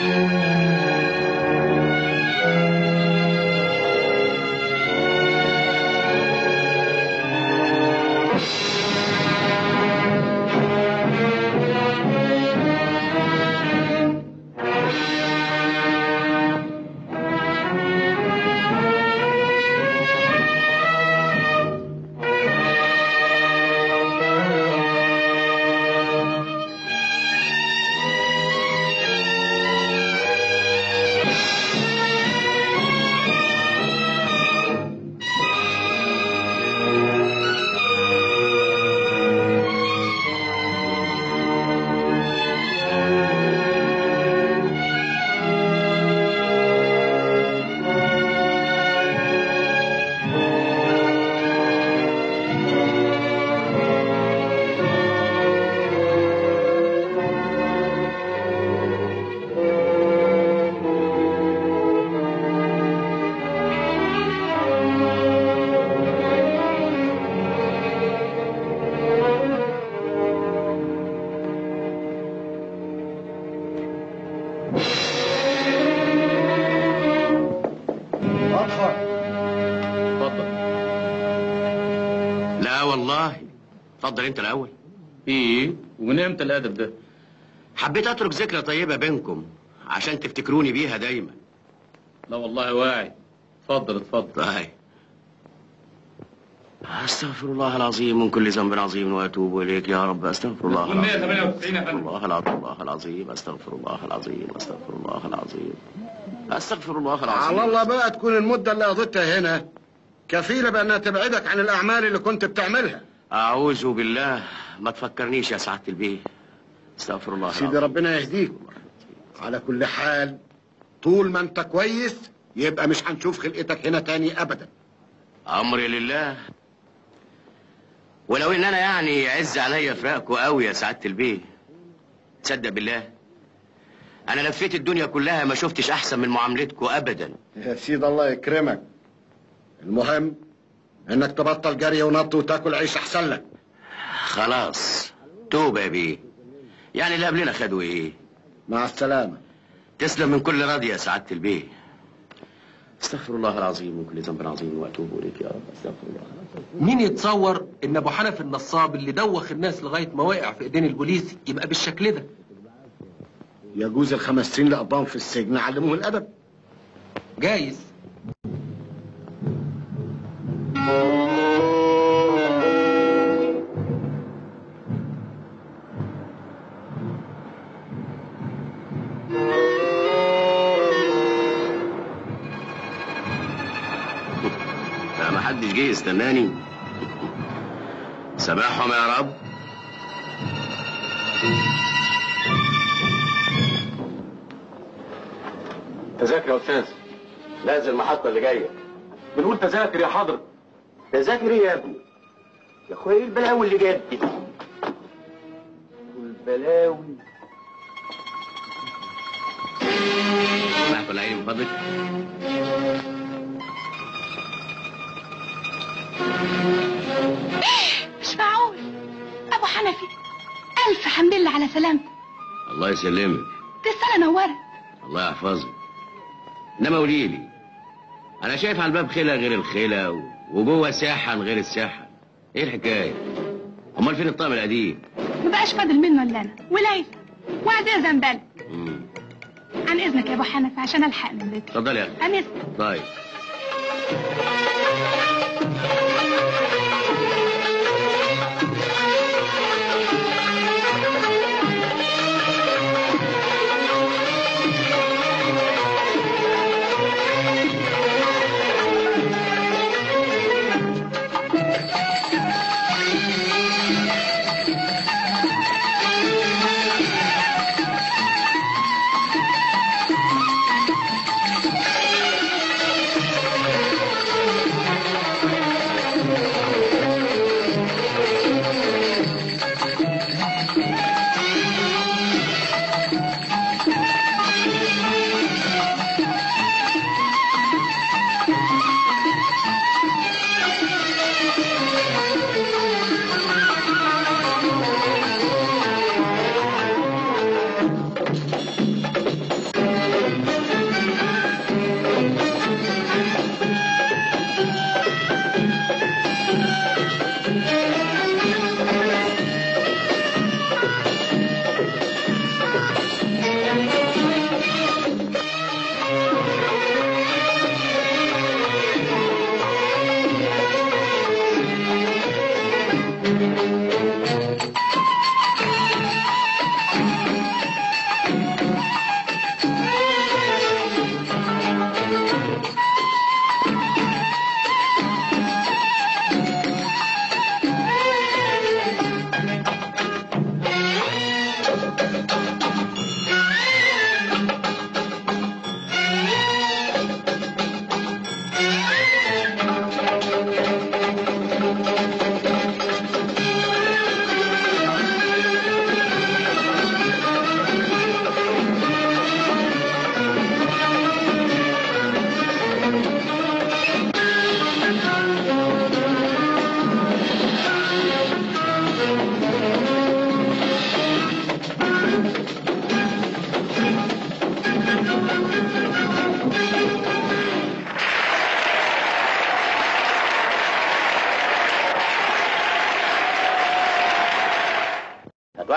اتفضل لا والله اتفضل انت الاول ايه ومن امتى الادب ده حبيت اترك ذكرى طيبه بينكم عشان تفتكروني بيها دايما لا والله واعي اتفضل اتفضل طيب استغفر الله العظيم من كل ذنب عظيم واتوب اليك يا رب استغفر الله العظيم 198 يا استغفر فندم الله العظيم الله العظيم استغفر الله العظيم استغفر الله العظيم استغفر الله العظيم على الله بقى تكون المدة اللي قضيتها هنا كفيلة بأنها تبعدك عن الأعمال اللي كنت بتعملها اعوذ بالله ما تفكرنيش يا سعاده البيه استغفر الله سيدي العظيم ربنا يهديك على كل حال طول ما انت كويس يبقى مش هنشوف خلقتك هنا تاني أبدا امري لله ولو ان انا يعني يعز عليا فراقكم قوي يا سعاده البيه تصدق بالله انا لفيت الدنيا كلها ما شفتش احسن من معاملتكم ابدا يا سيدي الله يكرمك المهم انك تبطل جري ونط وتاكل عيش احسن لك خلاص توبه يا بيه يعني اللي قبلنا خدوا ايه مع السلامة تسلم من كل راضي يا سعاده البيه استغفر الله العظيم من كل ذنب عظيم واتوب اليك يا رب استغفر الله مين يتصور ان ابو حنف النصاب اللي دوخ الناس لغايه ما وقع في ايدين البوليس يبقى بالشكل ده يجوز الخمس سنين اللي قضاهم في السجن علموه الأدب جايز لا ما حدش جه يستناني سامحهم يا رب تذاكر يا استاذ نازل المحطه اللي جايه بنقول تذاكر يا حضرة تذاكر ايه يا ابني يا اخويا ايه البلاوي اللي جت دي والبلاوي سمعت ولا ايه من فضلك مش معقول ابو حنفي الف حمد لله على سلامتك الله يسلمك دي السنه نورت الله يحفظك انما قولي لي انا شايف على الباب خيله غير الخيله و- وجوه ساحه غير الساحه ايه الحكايه امال فين الطقم القديم ما بقاش فاضل منه الا انا وليلى وعدير زنبلة مم. عن اذنك يا ابو حنفي عشان الحق من بيتي اتفضل يا اخي عن اذنك طيب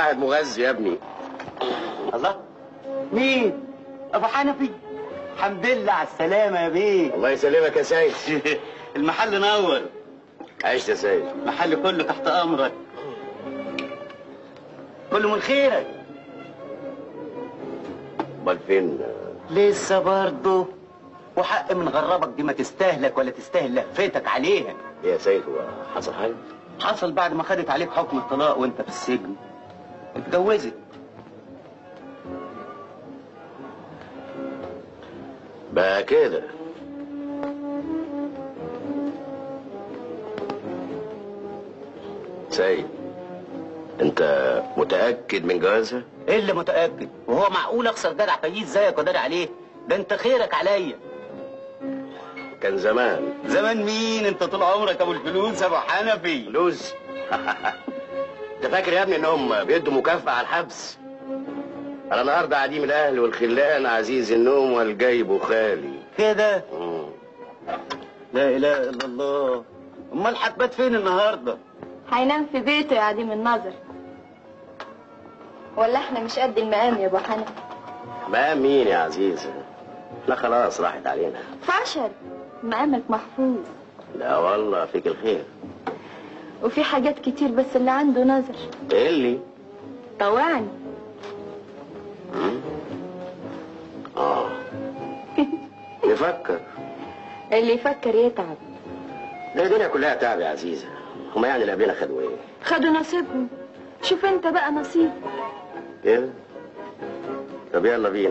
واحد مغذي يا ابني الله مين ابو حنفي الحمد لله على السلامه يا بيه الله يسلمك يا سيد المحل نور عشت يا سيد المحل كله تحت امرك كله من خيرك امال فين لسه برضه وحق من غربك دي ما تستاهلك ولا تستاهل لفتك عليها إيه يا سيد هو حصل حاجه حصل بعد ما خدت عليك حكم الطلاق وانت في السجن اتجوزت بقى كده سيد انت متاكد من جوازها ايه اللي متاكد وهو معقول اخسر جدع فييز زيك وداري عليه ده انت خيرك عليا كان زمان زمان مين انت طول عمرك ابو الفلوس ابو حنفي فلوس انت فاكر يا ابني انهم بيدوا مكافأة على الحبس انا النهارده عديم الاهل والخلان عزيز النوم والجيب خالي كده مم. لا اله الا الله امال هتبات فين النهارده هينام في بيته يا عديم النظر ولا احنا مش قد المقام يا ابو حنفي بقى مين يا عزيزة لا خلاص راحت علينا فشل مقامك محفوظ لا والله فيك الخير وفي حاجات كتير بس اللي عنده نظر ايه اللي طوعني مم؟ اه نفكر اللي يفكر يتعب ده الدنيا كلها تعب يا عزيزة هما يعني اللي قبلنا خدوا ايه خدوا نصيبهم شوف انت بقى نصيب كده طب يلا بينا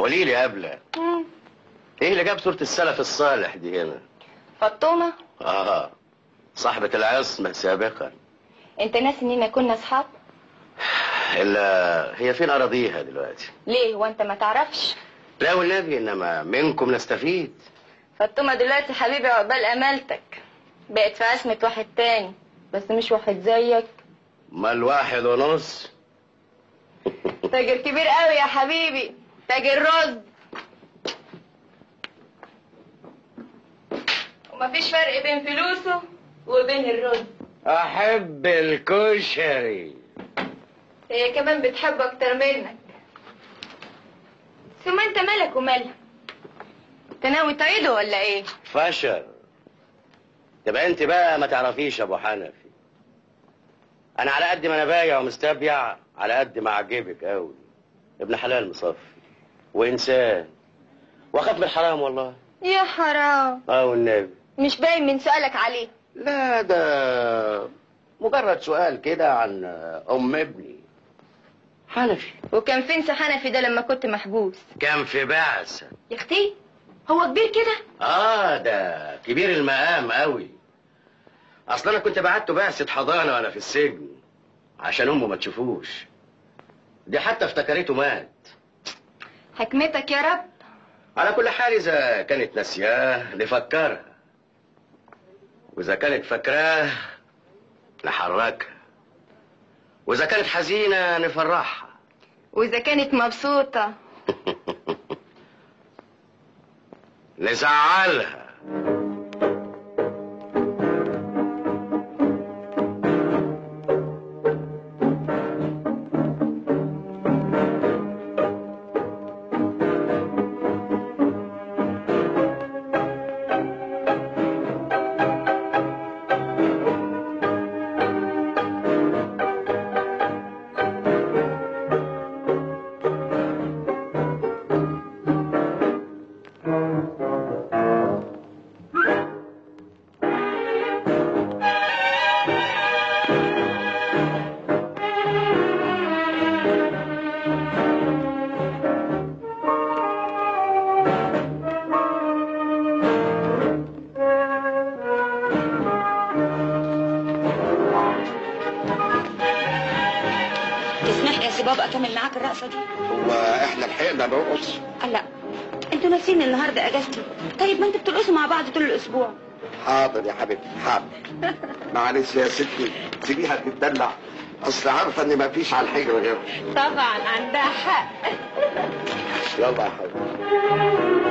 قولي لي قبل ايه اللي جاب صورة السلف الصالح دي هنا فطومة اه صاحبة العصمة سابقا انت ناسي اننا كنا اصحاب الا هي فين اراضيها دلوقتي ليه وانت ما تعرفش لا والنبي انما منكم نستفيد فطومة دلوقتي حبيبي عقبال امالتك بقت في عصمة واحد تاني بس مش واحد زيك ما الواحد ونص تاجر كبير قوي يا حبيبي تاجر رز ومفيش فرق بين فلوسه وبين الرز احب الكشري هي كمان بتحبه اكتر منك ثم انت مالك ومالها انت ناوي تعيده ولا ايه فشل تبقى انت بقى ما تعرفيش يا ابو حنفي انا على قد ما انا بايع ومستبيع على قد ما اعجبك قوي ابن حلال مصفي وانسان واخاف من الحرام والله يا حرام اه والنبي مش باين من سؤالك عليه لا ده مجرد سؤال كده عن ام ابني حنفي وكان فين سحنفي ده لما كنت محبوس كان في بعثة يا اختي هو كبير كده اه ده كبير المقام قوي اصل انا كنت بعته بعثة حضانة وانا في السجن عشان امه ما تشوفوش دي حتى افتكرته مات حكمتك يا رب على كل حال اذا كانت ناسياه نفكرها واذا كانت فاكراه نحركها واذا كانت حزينه نفرحها واذا كانت مبسوطة نزعلها تسمح لي يا سي بابا اكمل معاك الرقصه دي هو احنا لحقنا نرقص لا انتوا ناسين النهارده اجازتي طيب ما انتوا بترقصوا مع بعض طول الاسبوع حاضر يا حبيبتي حاضر معلش يا ستي سيبيها تتدلع اصل عارفه ان مفيش على الحجر غيرها طبعا عندها حق يلا يا حبيبي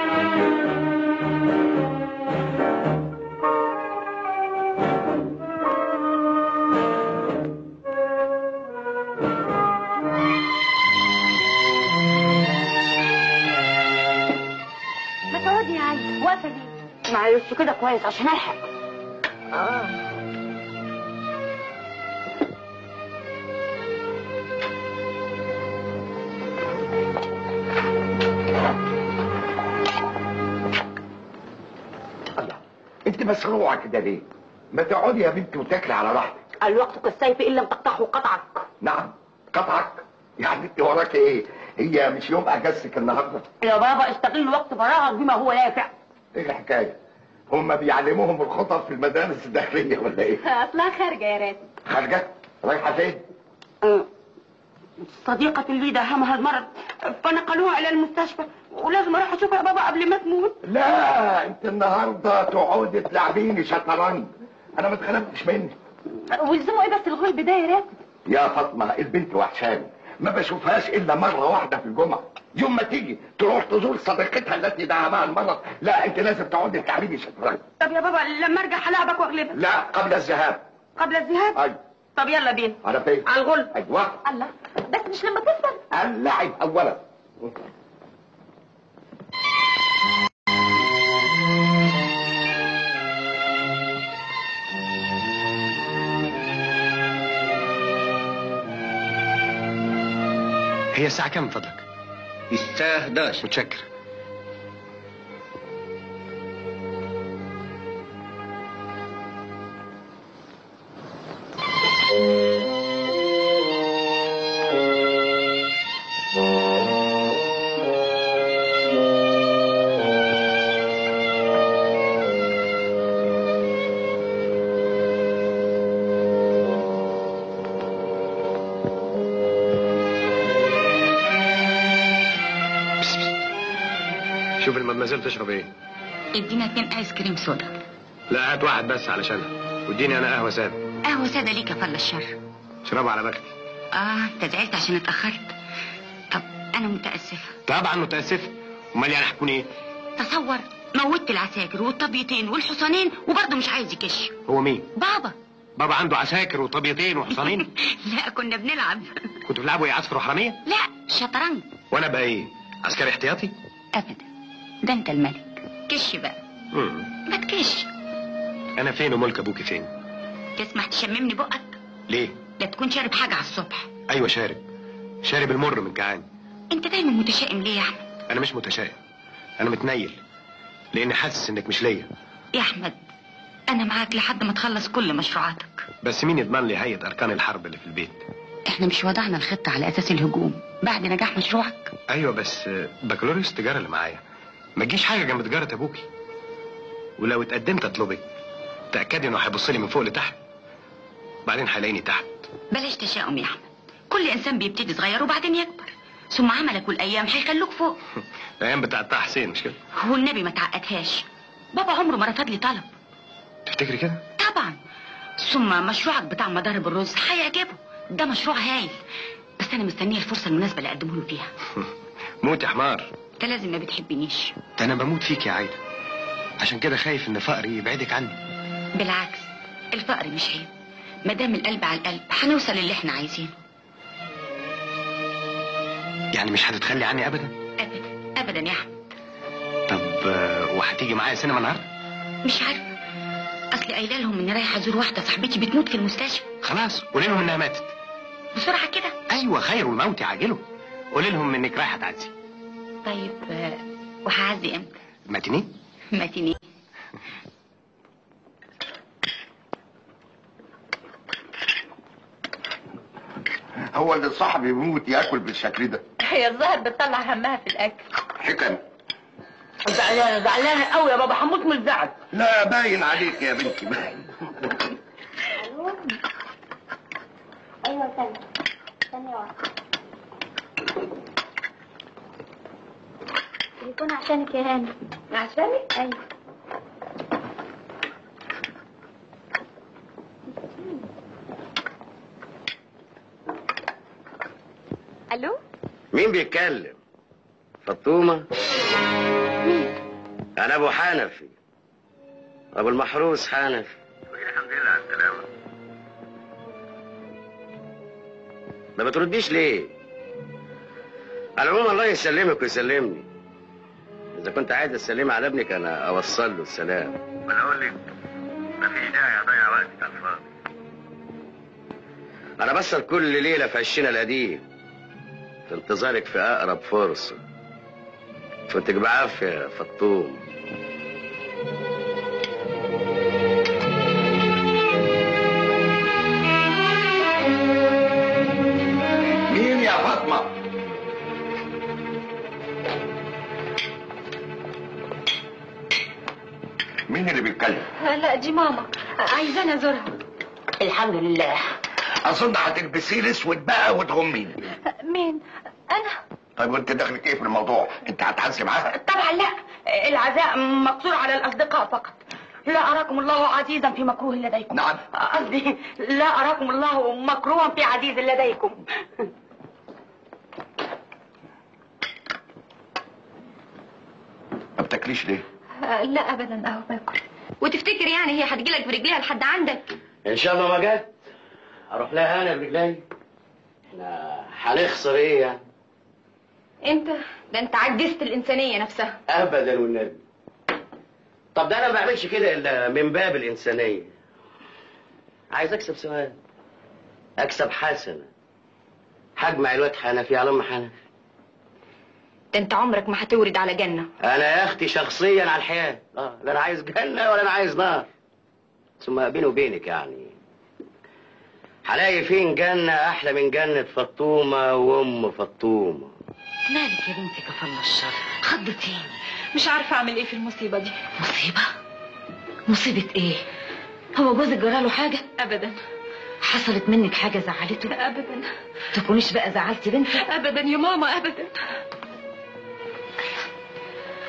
ما تقعدي يا عيل واقفه ليه معلش كده كويس عشان الحق اه الله انت مسروعه كده ليه ما تقعدي يا بنتي وتاكلي على راحتك الوقت كالسيف ان لم تقطعه قطعك نعم قطعك يعني انت وراك ايه هي مش يوم اجازتك النهارده يا بابا استغل وقت فراغك بما هو نافع ايه الحكايه هم بيعلموهم الخطط في المدارس الداخليه ولا ايه اصلها خارجه يا راتب خارجه رايحه فين صديقة لي داهمها المرض فنقلوها إلى المستشفى ولازم أروح أشوفها يا بابا قبل ما تموت لا انت النهارده تقعدي تلعبيني شطرنج انا ما اتخنقتش منك ولزموا إيه بس الغلب ده يا راتب يا فاطمه البنت وحشاني ما بشوفهاش الا مره واحده في الجمعه يوم ما تيجي تروح تزور صديقتها التي دعمها المرض لا انت لازم تقعدي تلعبيني شطرنج طب يا بابا لما أرجع هلاعبك وأغلبك لا قبل الذهاب قبل الذهاب ايوه طب يلا بينا على فين على الغلب ايوه الله بس مش لما تسأل اللعب اولا هي الساعة كم من فضلك؟ الساعة 11 متشكر شوف المدمزيل تشرب ايه ادينا اتنين ايس كريم سودا لا هات واحد بس علشانها واديني انا قهوه ساده قهوة سادة ليك يا فل الشر اشربها على بختي اه انت زعلت عشان اتأخرت طب انا متأسفة طبعا متاسف امال يعني هتكون ايه تصور موتت العساكر والطبيتين والحصانين وبرضه مش عايز يكش هو مين بابا بابا عنده عساكر وطبيتين وحصانين لا كنا بنلعب كنتوا بتلعبوا ايه عسكر وحراميه لا شطرنج وانا بقى ايه عسكري احتياطي ابدا ده انت الملك كش بقى مم. ما تكش انا فين وملك ابوكي فين تسمح تشممني بقك ليه لا تكون شارب حاجة على الصبح ايوه شارب شارب المر من جعان انت دايما متشائم ليه يا احمد انا مش متشائم انا متنيل لاني حاسس انك مش ليا يا احمد انا معاك لحد ما تخلص كل مشروعاتك بس مين يضمن لي هيئه اركان الحرب اللي في البيت احنا مش وضعنا الخطة على اساس الهجوم بعد نجاح مشروعك ايوه بس بكالوريوس التجاره اللي معايا ما تجيش حاجه جنب تجاره ابوكي ولو اتقدمت اطلبك تاكدي انه هيبص لي من فوق لتحت بعدين هيلاقيني تحت بلاش تشاؤم يا احمد كل انسان بيبتدي صغير وبعدين يكبر ثم عملك والايام هيخلوك فوق الايام بتاعت طه حسين مش كده والنبي ما تعقدهاش بابا عمره ما رفض لي طلب تفتكري كده طبعا ثم مشروعك بتاع مضارب الرز هيعجبه ده مشروع هايل بس انا مستنيه الفرصه المناسبه اللي اقدمه له فيها موت يا حمار انت لازم ما بتحبنيش ده انا بموت فيك يا عايده عشان كده خايف ان فقري يبعدك عني بالعكس الفقر مش عيب ما دام القلب على القلب هنوصل للي احنا عايزينه يعني مش هتتخلي عني ابدا ابدا ابدا يا احمد طب آه، وهتيجي معايا سينما النهارده مش عارفه اصل قايله لهم اني رايحه ازور واحده صاحبتي بتموت في المستشفى خلاص قولي لهم انها ماتت بسرعه كده ايوه خير الموت عاجله قولي لهم انك رايحه تعزي طيب آه، وهعزي امتى ماتني ماتيني هو اللي صاحبي يموت ياكل بالشكل ده هي الظاهر بتطلع همها في الاكل حكم زعلانه زعلانه قوي يا بابا هموت من الزعل لا باين عليك يا بنتي باين ايوه ثانية ثانية واحدة يكون عشانك يا هاني عشاني ايوه الو مين بيتكلم فطومة أنا أبو حنفي أبو المحروس حنفي الحمد لله على السلامة ما بترديش ليه؟ على العموم الله يسلمك ويسلمني إذا كنت عايز تسلمي على ابنك أنا أوصل له السلام ولا أقول لك مفيش داعي أضيع وقتك على الفاضي أنا بسهر كل ليلة في عشنا القديم في انتظارك في أقرب فرصة فوتك بعافية يا فطوم مين يا فاطمه مين اللي بيتكلم لا دي ماما عايزانا ازورها الحمد لله اظن هتلبسيه الاسود بقى وتغميني مين انا طيب وانت دخلك ايه في الموضوع انت هتعزي معاها طبعا لا العزاء مقصور على الاصدقاء فقط لا اراكم الله عزيزا في مكروه لديكم نعم. قصدي لا اراكم الله مكروها في عزيز لديكم ما بتاكليش ليه لا ابدا اهو باكل وتفتكر يعني هي هتجيلك برجليها لحد عندك إن شاء الله ما جت أروح لها أنا برجلي إحنا هنخسر إيه يعني؟ انت ده انت عجزت الانسانيه نفسها أبدا والنبي طب ده أنا ما بعملش كده إلا من باب الإنسانية عايز أكسب سؤال أكسب حسنة هجمع الواد حنفي على أم حنفي ده انت عمرك ما هتورد على جنه انا يا اختي شخصيا على الحياه اه لا انا عايز جنه ولا انا عايز نار ثم بيني وبينك يعني هلاقي فين جنه احلى من جنه فطومه وام فطومه مالك يا بنتي كفل الشر خضتيني مش عارفه اعمل ايه في المصيبه دي مصيبه مصيبه ايه هو جوزك جراله حاجه ابدا حصلت منك حاجه زعلته ابدا تكونيش بقى زعلتي بنتك ابدا يا ماما ابدا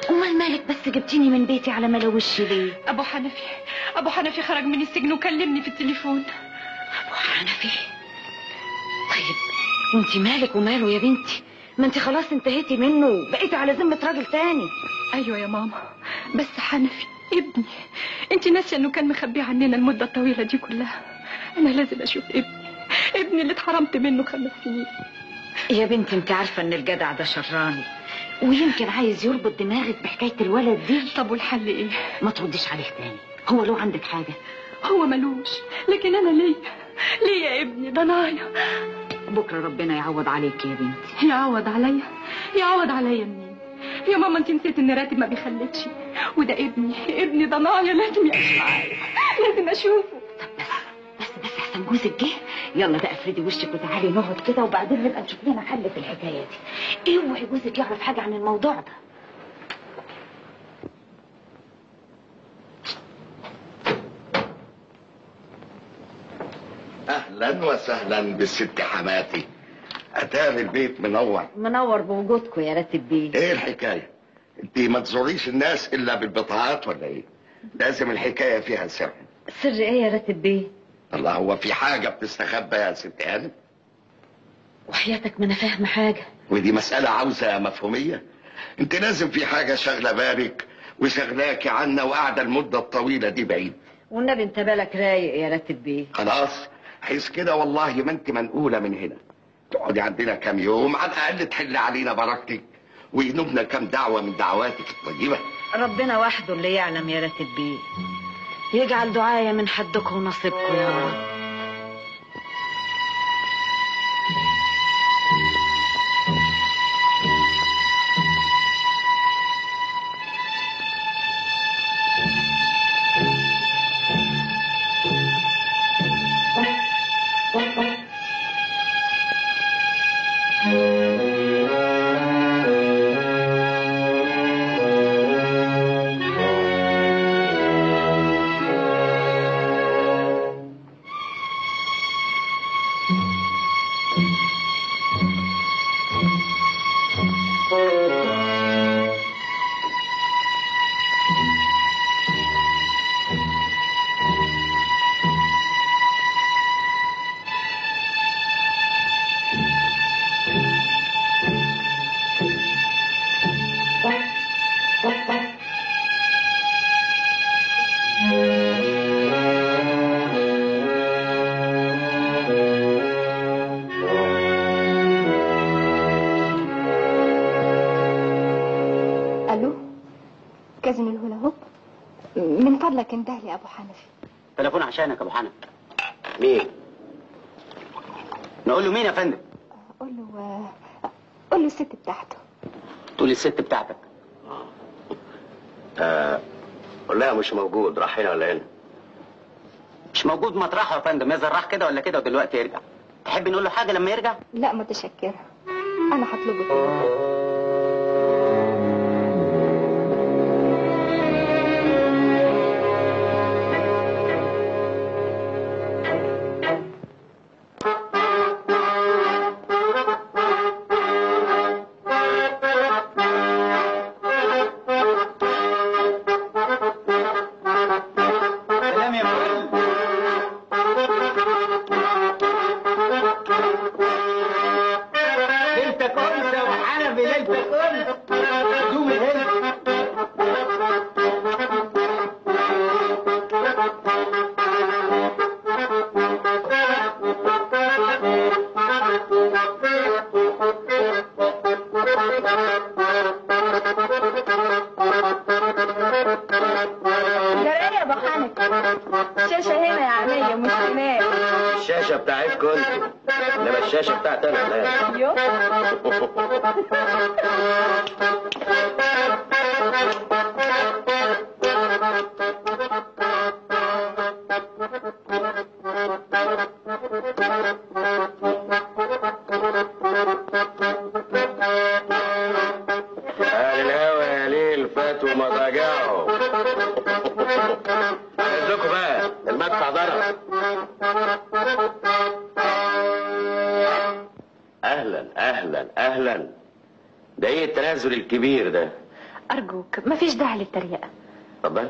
امال مالك بس جبتيني من بيتي على ملوش ليه ابو حنفي ابو حنفي خرج من السجن وكلمني في التليفون ابو حنفي طيب وانت مالك وماله يا بنتي ما انت خلاص انتهيتي منه بقيتي على ذمه راجل تاني ايوه يا ماما بس حنفي ابني انت ناسيه انه كان مخبي عننا المده الطويله دي كلها انا لازم اشوف ابني ابني اللي اتحرمت منه خمس سنين يا بنتي انت عارفه ان الجدع ده شراني ويمكن عايز يربط دماغك بحكايه الولد دي طب والحل ايه ما ترديش عليه تاني هو له عندك حاجه هو ملوش لكن انا ليا ليا يا ابني ضنايا بكره ربنا يعوض عليك يا بنتي يعوض عليا يعوض عليا منين يا ماما انت نسيت ان راتب ما بيخلفش وده ابني ابني ضنايا لازم يعيش معايا لازم اشوفه بس بس احسن جوزك جه يلا بقى افردي وشك وتعالي نقعد كده وبعدين نبقى نشوف لنا حل في الحكايه دي اوعي جوزك يعرف حاجه عن الموضوع ده اهلا وسهلا بالست حماتي اتاري البيت منور منور بوجودكم يا راتب بيه ايه الحكايه انت ما تزوريش الناس الا بالبطاقات ولا ايه لازم الحكايه فيها سر سر ايه يا راتب بيه الله هو في حاجه بتستخبى يا ست هانم وحياتك ما انا فاهمه حاجه ودي مساله عاوزه مفهوميه انت لازم في حاجه شغله بالك وشغلاكي عنا وقاعده المده الطويله دي بعيد والنبي انت بالك رايق يا راتب بيه خلاص حيث كده والله ما انت منقوله من هنا تقعدي عندنا كام يوم على الاقل تحل علينا بركتك وينوبنا كام دعوه من دعواتك الطيبه ربنا وحده اللي يعلم يا راتب بيه يجعل دعايا من حدكم ونصيبكم يا رب الو كازينو الهولا هوب من فضلك انده لي ابو حنفي تليفون عشانك يا ابو حنف مين نقول له مين يا فندم قول له آه، قول له الست بتاعته تقول الست بتاعتك آه قول لها مش موجود راح هنا ولا هنا مش موجود مطرحه يا فندم يظهر راح كده ولا كده ودلوقتي يرجع تحب نقول له حاجه لما يرجع لا متشكرة انا هطلبه تاني سلام يا فندم ليلتك انت يا ابو حنفي ليلتك انت هدوم الهند ده ايه يا ابو حنفي شاشة هنا يا عمية مش هناك الشاشه بتاعتكم انتوا انما الشاشه بتاعتي انا لا يو اهل الهوى يا ليل فاتوا مضاجعهم عايزكم بقى المدفع ضرب اهلا اهلا اهلا ده ايه التنازل الكبير ده ارجوك مفيش داعي للتريقه اتفضل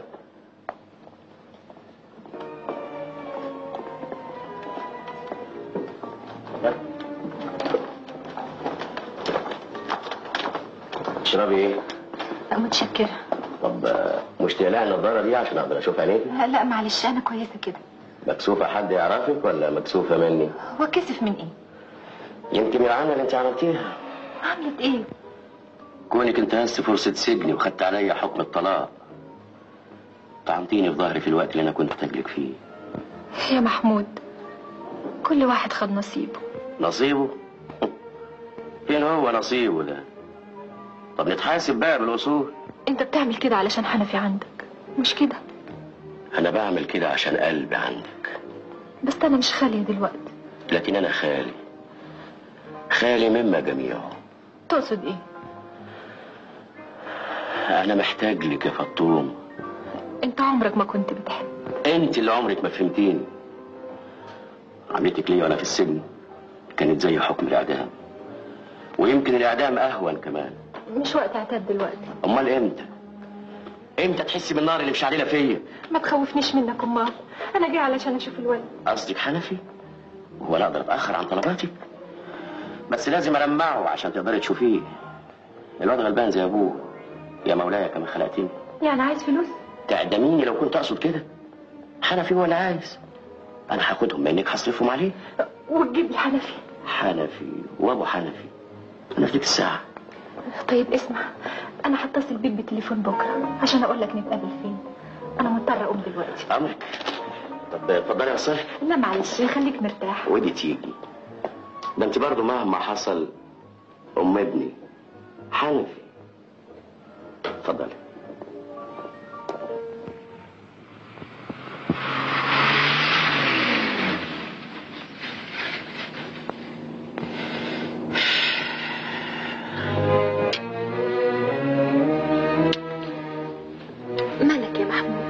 تشربي ايه؟ متشكره طب آه، مش تقلقي النضاره دي عشان اقدر اشوف عينيك لا لا معلش انا كويسه كده مكسوفه حد يعرفك ولا مكسوفه مني هو كسف من ايه يمكن العمل اللي انت عملتيها عملت ايه كونك انتهزت فرصه سجني وخدت عليا حكم الطلاق طعنتيني في ظهري في الوقت اللي انا كنت تجلك فيه يا محمود كل واحد خد نصيبه نصيبه فين هو نصيبه ده طب نتحاسب بقى بالاصول انت بتعمل كده علشان حنفي عندك مش كده انا بعمل كده عشان قلبي عندك بس انا مش خاليه دلوقتي لكن انا خالي خالي مما جميعه تقصد ايه انا محتاج لك يا فطوم انت عمرك ما كنت بتحب انت اللي عمرك ما فهمتيني عملتك ليا وانا في السجن كانت زي حكم الاعدام ويمكن الاعدام اهون كمان مش وقت اعتاد دلوقتي امال امتى امتى تحسي بالنار اللي مشعلله فيا ما تخوفنيش منك امال انا جاي علشان اشوف الولد قصدك حنفي هو انا اقدر اتاخر عن طلباتك بس لازم المعه عشان تقدري تشوفيه الواد غلبان زي ابوه يا مولاي كما خلقتني يعني عايز فلوس تعدميني لو كنت اقصد كده حنفي هو اللي عايز انا هاخدهم منك هصرفهم عليه وتجيب لي حنفي حنفي وابو حنفي انا في ديك الساعه طيب اسمع انا هتصل بيك بالتليفون بكره عشان اقول لك نتقابل فين انا مضطره اقوم دلوقتي امرك طب اتفضلي يا صاحبي لا معلش خليك مرتاح ودي تيجي ده انت برضو مهما حصل ام ابني حنفي اتفضلي مالك يا محمود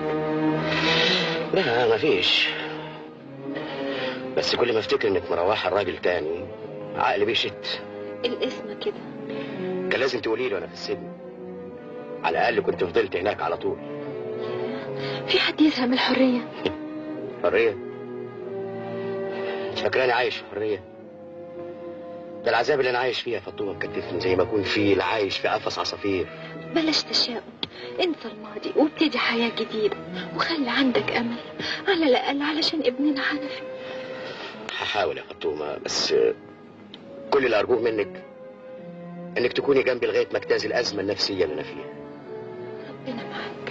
لا مفيش بس كل ما افتكر انك مروحه الراجل تاني عقلي بيشت الاسم كده كان لازم تقولي لي وانا في السجن على الاقل كنت فضلت هناك على طول في حد يزهق من الحريه حريه انت فاكراني عايش في حريه ده العذاب اللي انا عايش فيه يا فطومه مكتفني زي ما اكون فيه عايش في قفص عصافير بلاش تشاؤم انسى الماضي وابتدي حياه جديده وخلي عندك امل على الاقل علشان ابننا حنفي هحاول يا فطومه بس كل اللي ارجوه منك انك تكوني جنبي لغايه ما اجتاز الازمه النفسيه اللي انا فيها ربنا معاك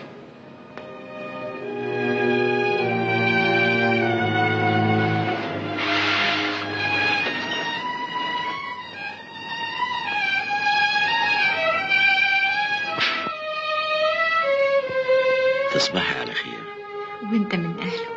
تصبحي على خير وانت من اهله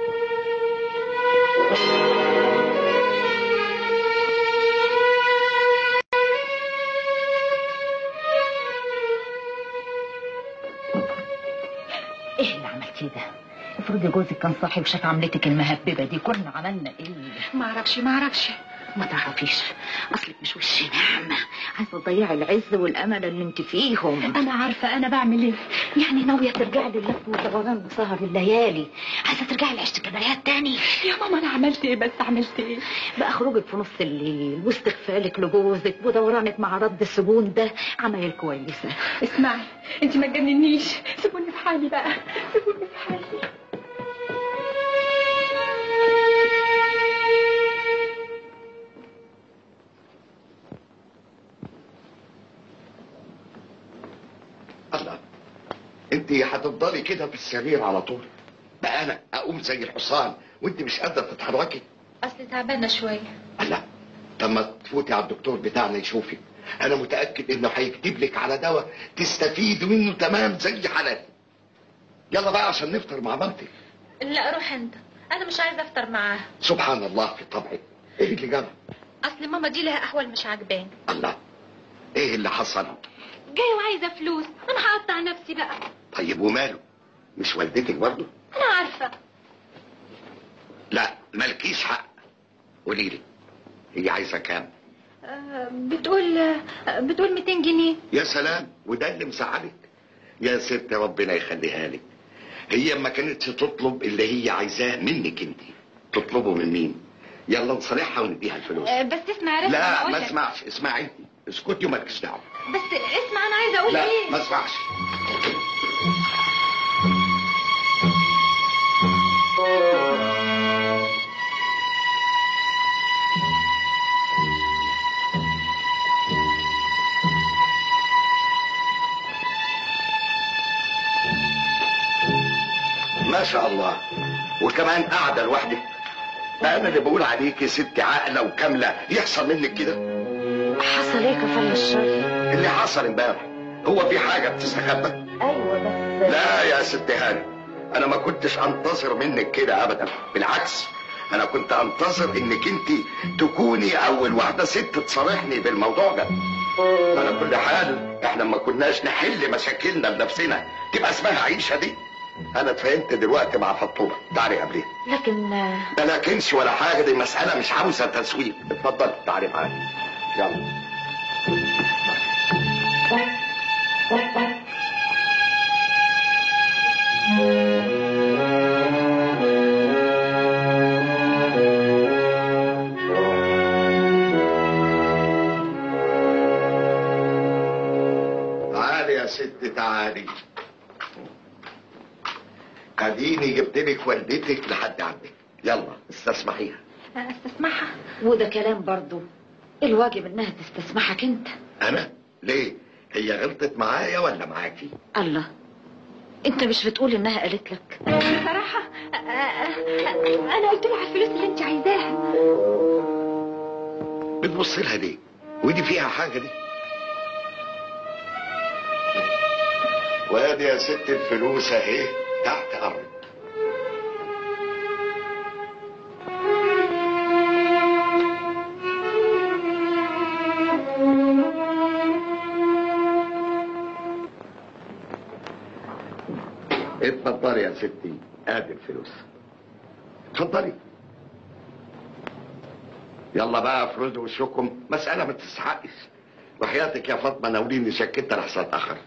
ايه اللي عملتيه ده افرضي جوزك كان صاحي وشاف عملتك المهببه دي كنا عملنا ايه ما اعرفش ما اعرفش ما تعرفيش اصلك مش وش نعمه عايزه تضيعي العز والامل اللي انت فيهم انا عارفه انا بعمل ايه يعني ناويه ترجعي للف ودوران وسهر الليالي عايزه ترجعي لعيشه الكباريات تاني يا ماما انا عملت ايه بس عملت ايه بقى خروجك في نص الليل واستغفالك لجوزك ودورانك مع رد السجون ده عمايل كويسه اسمعي انت ما تجننيش سيبوني في حالي بقى سيبوني في حالي الله انت هتفضلي كده في السرير على طول بقى انا اقوم زي الحصان وانت مش قادره تتحركي اصل تعبانه شويه الله طب ما تفوتي على الدكتور بتاعنا يشوفك انا متاكد انه هيكتب لك على دواء تستفيد منه تمام زي حالاتي يلا بقى عشان نفطر مع مامتك لا روح انت انا مش عايزه افطر معاها سبحان الله في طبعك ايه اللي جرى اصل ماما دي لها احوال مش عاجباني الله ايه اللي حصل جايه وعايزه فلوس انا هقطع نفسي بقى طيب وماله مش والدتك برضه انا عارفه لا مالكيش حق قولي لي هي عايزه كام آه، بتقول آه، بتقول 200 جنيه يا سلام وده اللي مساعدك يا ست ربنا يخليها لك هي ما كانتش تطلب اللي هي عايزاه منك انت تطلبه من مين يلا نصالحها ونديها الفلوس آه، بس اسمع يا ريت أنا لا أقول ما لك. اسمعش اسمعي انت اسكتي ومالكش دعوه بس اسمع انا عايزه اقول لا ايه ما اسمعش ما شاء الله وكمان قاعده لوحدك ده انا اللي بقول عليكي ست عاقله وكامله يحصل منك كده حصل ايه كفل الشر اللي حصل امبارح هو في حاجه بتستخبى ايوه بس لا يا ست هاني انا ما كنتش انتظر منك كده ابدا بالعكس انا كنت انتظر انك انت تكوني اول واحده ست تصارحني بالموضوع ده على كل حال احنا ما كناش نحل مشاكلنا بنفسنا تبقى اسمها عيشه دي انا اتفهمت دلوقتي مع فطومه تعالي قبليها لكن آه، ده لكنش ولا حاجه دي مساله مش عاوزه تسويق اتفضل تعالي معايا يلا تعالي يا ست تعالي اديني جبت لك والدتك لحد عندك يلا استسمحيها استسمعها وده كلام برضو الواجب انها تستسمحك انت انا ليه هي غلطت معايا ولا معاكي الله انت مش بتقول انها قالت لك بصراحه آه، آه، آه، انا قلت لها على الفلوس اللي انت عايزاها بتبص لها ليه ودي فيها حاجه دي وادي يا ست الفلوس اهي تحت ارض اتفضلي يا ستي ادي الفلوس اتفضلي يلا بقى افرزوا وشكم مسألة ما تستحقش وحياتك يا فاطمة ناوليني شكتها لحسن اتأخر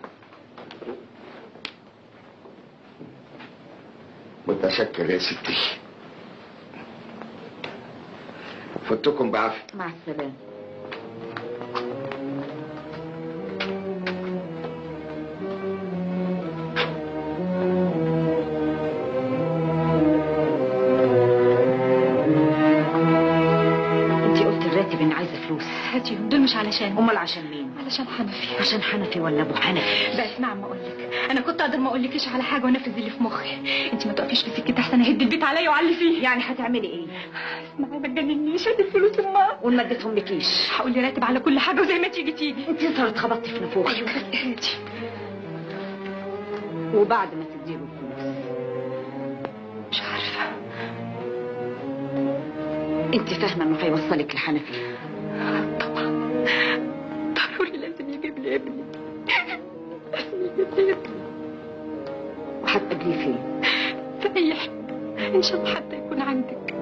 متشكر يا ستي فتكم بعافية مع السلامه انت قلت الراتب ان عايزه فلوس هاتيهم دول مش علشان امال عشان مين علشان حنفي عشان حنفي ولا ابو حنفي بس نعم ما اقولك انا كنت اقدر ما اقولكش على حاجه وانفذ اللي في مخي انت ما تقفيش في سكتي احسن اهد البيت عليا وعلي فيه يعني هتعملي ايه اسمعي ما تجننيش هات الفلوس امال وما اديتهم لكيش هقول لي راتب على كل حاجه وزي ما تيجي تيجي انت انت اتخبطتي في نافوخك ايوه بس هاتي وبعد ما تديله الفلوس مش عارفه انت فاهمه انه هيوصلك لحنفي طبعا ضروري لازم يجيب لي ابني لازم يجيب لي ابني وهتقابليه فين في اي حته ان شاء الله حتى يكون عندك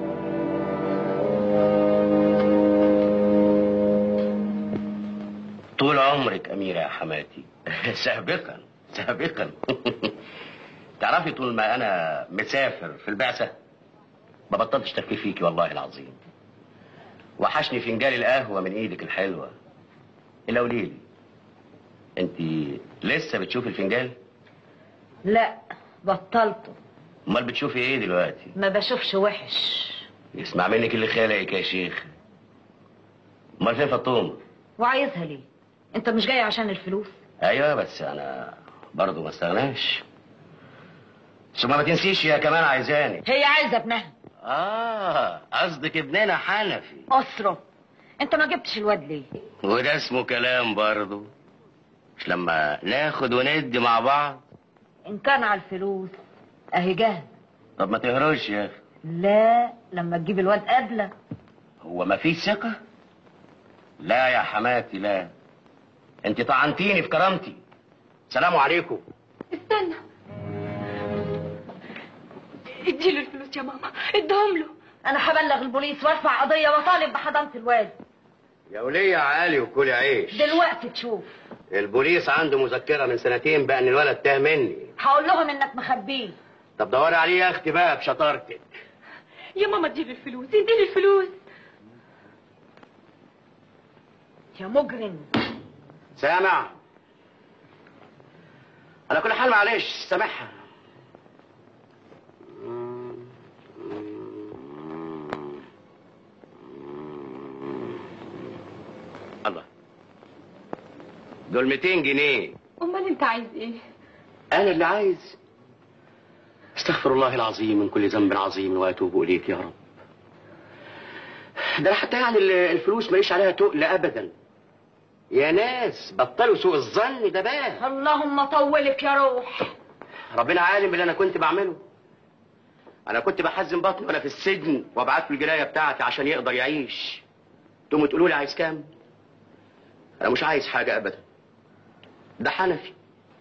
طول عمرك أميرة يا حماتي سابقا سابقا تعرفي طول ما أنا مسافر في البعثة ما بطلتش تفكير فيكي والله العظيم وحشني فنجان القهوة من إيدك الحلوة إلا قوليلي أنت لسه بتشوفي الفنجان؟ لا بطلته أمال بتشوفي إيه دلوقتي؟ ما بشوفش وحش يسمع منك اللي خالقك يا شيخ أمال فين فطومة؟ وعايزها ليه انت مش جاي عشان الفلوس ايوه بس انا برضه ما استغناش ثم ما تنسيش يا كمان عايزاني هي عايزه ابنها اه قصدك ابننا حنفي اسره انت ما جبتش الواد ليه وده اسمه كلام برضه مش لما ناخد وندي مع بعض ان كان على الفلوس اهي جاهز طب ما تهرش يا اخي لا لما تجيب الواد قبله هو ما فيش ثقه لا يا حماتي لا انت طعنتيني في كرامتي سلام عليكم استنى اديله الفلوس يا ماما ادهم له انا هبلغ البوليس وارفع قضيه واطالب بحضانه الواد يا ولية عالي وكلي عيش دلوقتي تشوف البوليس عنده مذكره من سنتين بقى ان الولد تاه مني هقول لهم انك مخبيه طب دوري عليه يا اختي بقى بشطارتك يا ماما اديلي الفلوس اديلي الفلوس يا مجرم سامع على كل حال معلش سامحها الله دول 200 جنيه امال انت عايز ايه انا اللي عايز استغفر الله العظيم من كل ذنب عظيم واتوب اليك يا رب ده أنا حتى يعني ال- الفلوس ماليش عليها تقل ابدا يا ناس بطلوا سوء الظن ده بقى اللهم طولك يا روح ربنا عالم باللي انا كنت بعمله انا كنت بحزن بطني وانا في السجن وابعت له الجرايه بتاعتي عشان يقدر يعيش تقوموا تقولوا لي عايز كام انا مش عايز حاجه ابدا ده حنفي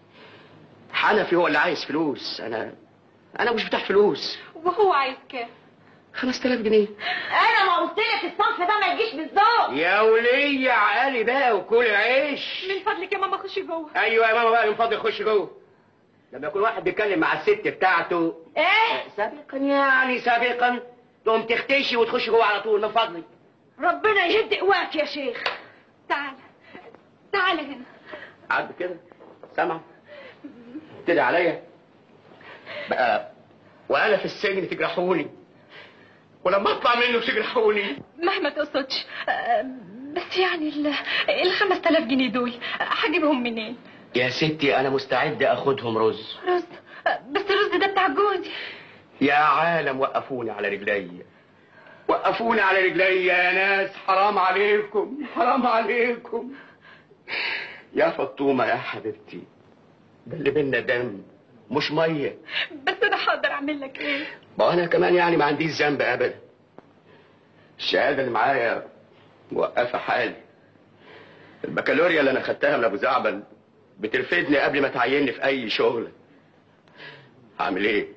حنفي هو اللي عايز فلوس انا انا مش بتاع فلوس وهو عايز كام 5000 جنيه انا ما قلت لك الصنف ده ما يجيش بالذوق يا ولية عقلي بقى وكل عيش من فضلك يا ماما خشي جوه ايوه يا ماما بقى من فضلك خش جوه لما يكون واحد بيتكلم مع الست بتاعته ايه سابقا يعني سابقا تقوم تختشي وتخش جوه على طول من فضلك ربنا يجد قواك يا شيخ تعال تعال هنا عد كده سامع ابتدي عليا بقى وانا في السجن تجرحوني ولما اطلع منه تجرحوني ما ما تقصدش آه، بس يعني ال ال 5000 جنيه دول هجيبهم منين؟ يا ستي انا مستعد اخدهم رز رز آه، بس الرز ده بتاع جوزي يا عالم وقفوني على رجلي وقفوني على رجلي يا ناس حرام عليكم حرام عليكم يا فطومة يا حبيبتي ده اللي بينا دم مش مية بس انا هقدر اعمل لك ايه؟ ما انا كمان يعني ما عنديش ذنب ابدا الشهاده اللي معايا موقفه حالي البكالوريا اللي انا خدتها من ابو زعبل بترفدني قبل ما تعيني في اي شغل هعمل ايه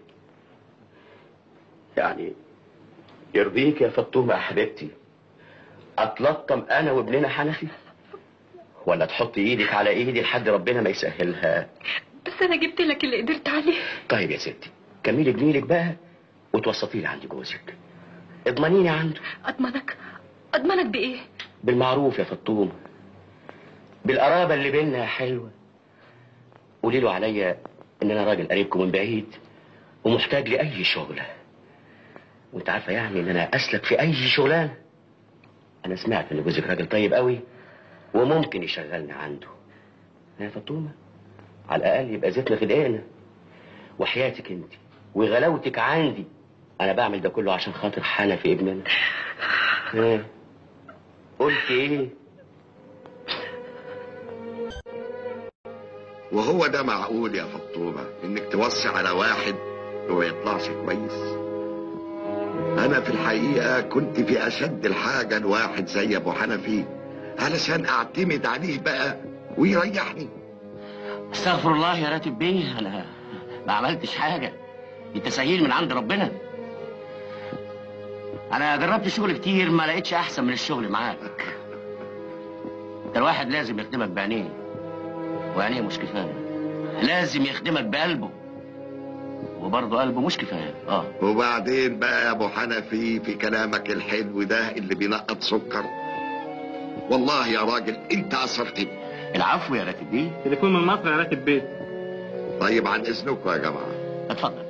يعني يرضيك يا فطومه يا حبيبتي اتلطم انا وابننا حنفي ولا تحط ايدك على ايدي لحد ربنا ما يسهلها بس انا جبت لك اللي قدرت عليه طيب يا ستي كملي جميلك بقى وتوسطي لي عند جوزك اضمنيني عنده اضمنك اضمنك بايه؟ بالمعروف يا فطومه بالقرابه اللي بينا يا حلوه قولي له عليا ان انا راجل قريبكم من بعيد ومحتاج لاي شغله وانت عارفه يعني ان انا اسلك في اي شغلانه انا سمعت ان جوزك راجل طيب قوي وممكن يشغلني عنده يا فطومه على الاقل يبقى زيتنا في دقيقنا وحياتك انت وغلاوتك عندي انا بعمل ده كله عشان خاطر حنفي ابننا ايه قلت ايه وهو ده معقول يا فطومة انك توصي على واحد وما يطلعش كويس انا في الحقيقة كنت في اشد الحاجة لواحد زي ابو حنفي علشان اعتمد عليه بقى ويريحني استغفر الله يا راتب بيه انا ما عملتش حاجه دي تسهيل من عند ربنا انا جربت شغل كتير ما لقيتش احسن من الشغل معاك ده الواحد لازم يخدمك بعينيه وعينيه مش كفايه لازم يخدمك بقلبه وبرضه قلبه مش كفايه اه وبعدين بقى يا ابو حنفي في كلامك الحلو ده اللي بينقط سكر والله يا راجل انت اثرتني العفو يا راتب بيه تليفون من مصر يا راتب بيت طيب عن اذنكم يا جماعه اتفضل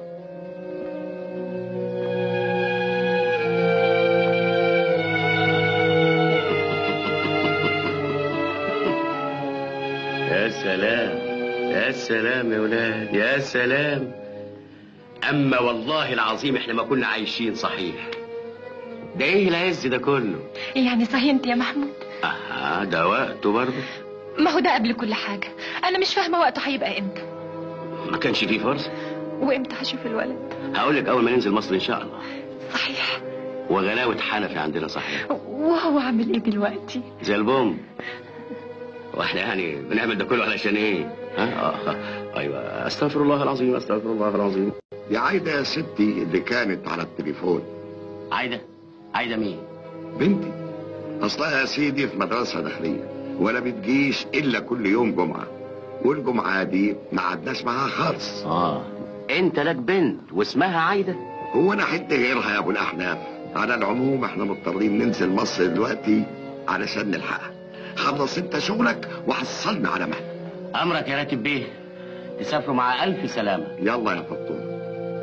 يا سلام يا سلام يا ولاد يا سلام اما والله العظيم احنا ما كنا عايشين صحيح ده ايه العز ده كله يعني صهينت يا محمود اها ده وقته برضه ما هو ده قبل كل حاجة أنا مش فاهمة وقته هيبقى إمتى ما كانش فيه فرصه وإمتى هشوف الولد هقول لك اول ما ننزل مصر ان شاء الله صحيح وغلاوه حنفي عندنا صحيح وهو عامل إيه دلوقتي زي البوم واحنا يعني بنعمل ده كله علشان ايه ها آه. ايوه استغفر الله العظيم استغفر الله العظيم يا عايده يا ستي اللي كانت على التليفون عايده عايده مين بنتي اصلها يا سيدي في مدرسه داخليه ولا بتجيش الا كل يوم جمعه والجمعه دي ما عدناش معاها خالص اه انت لك بنت واسمها عايده هو انا حد غيرها يا ابو الاحناف على العموم احنا مضطرين ننزل مصر دلوقتي علشان نلحقها خلص انت شغلك وحصلنا على مهل امرك يا راتب بيه تسافروا مع الف سلامه يلا يا فطوم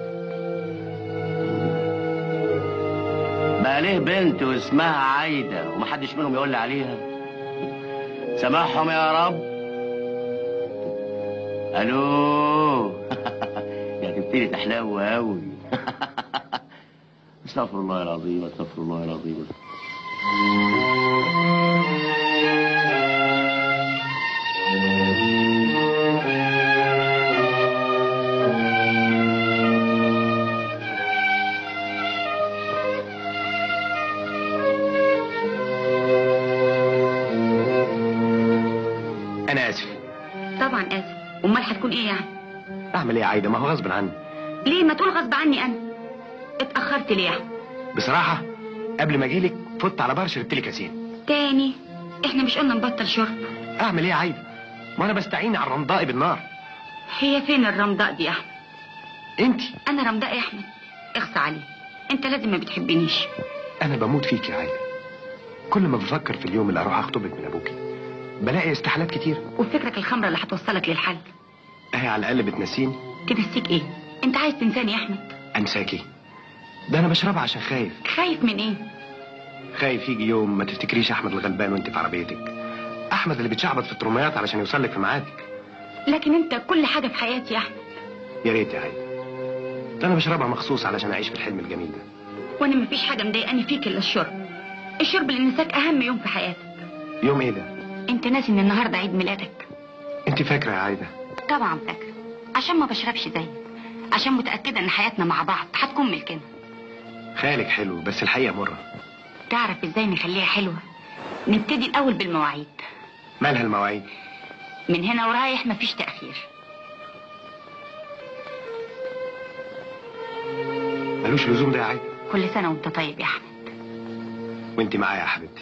بقى ليه بنت واسمها عايده ومحدش منهم يقول لي عليها سامحهم يا رب الو يا تبتدي تحلو قوي استغفر الله العظيم استغفر الله العظيم انا اسف طبعا اسف امال هتكون ايه يعني اعمل ايه يا عايده ما هو غصب عني ليه ما تقول غصب عني انا اتاخرت ليه يعني بصراحه قبل ما اجيلك فت على بار شربت لي كاسين تاني احنا مش قلنا نبطل شرب اعمل ايه يا عايده ما انا بستعين على الرمضاء بالنار هي فين الرمضاء دي يا احمد انت انا رمضاء يا احمد اخصى عليه انت لازم ما بتحبنيش انا بموت فيك يا عايده كل ما بفكر في اليوم اللي اروح اخطبك من ابوكي بلاقي استحالات كتير وفكرك الخمره اللي هتوصلك للحل اهي على الاقل بتنسيني تنسيك ايه انت عايز تنساني يا احمد انساكي ده انا بشربها عشان خايف خايف من ايه خايف يجي يوم ما تفتكريش احمد الغلبان وانت في عربيتك احمد اللي بتشعبط في الترميات علشان يوصلك في ميعادك لكن انت كل حاجه في حياتي يا احمد يا ريت يا عايده ده انا بشربها مخصوص علشان اعيش في الحلم الجميل ده وانا مفيش حاجه مضايقاني فيك الا الشرب الشرب اللي نساك اهم يوم في حياتك يوم ايه ده انت ناسي ان النهارده عيد ميلادك انت فاكره يا عايده طبعا فاكره عشان ما بشربش زيك عشان متاكده ان حياتنا مع بعض هتكون ملكنا خيالك حلو بس الحقيقه مره تعرف ازاي نخليها حلوه نبتدي الاول بالمواعيد مالها المواعيد من هنا ورايح مفيش تاخير ملوش لزوم ده يا عايده كل سنه وانت طيب يا احمد وانت معايا يا حبيبتي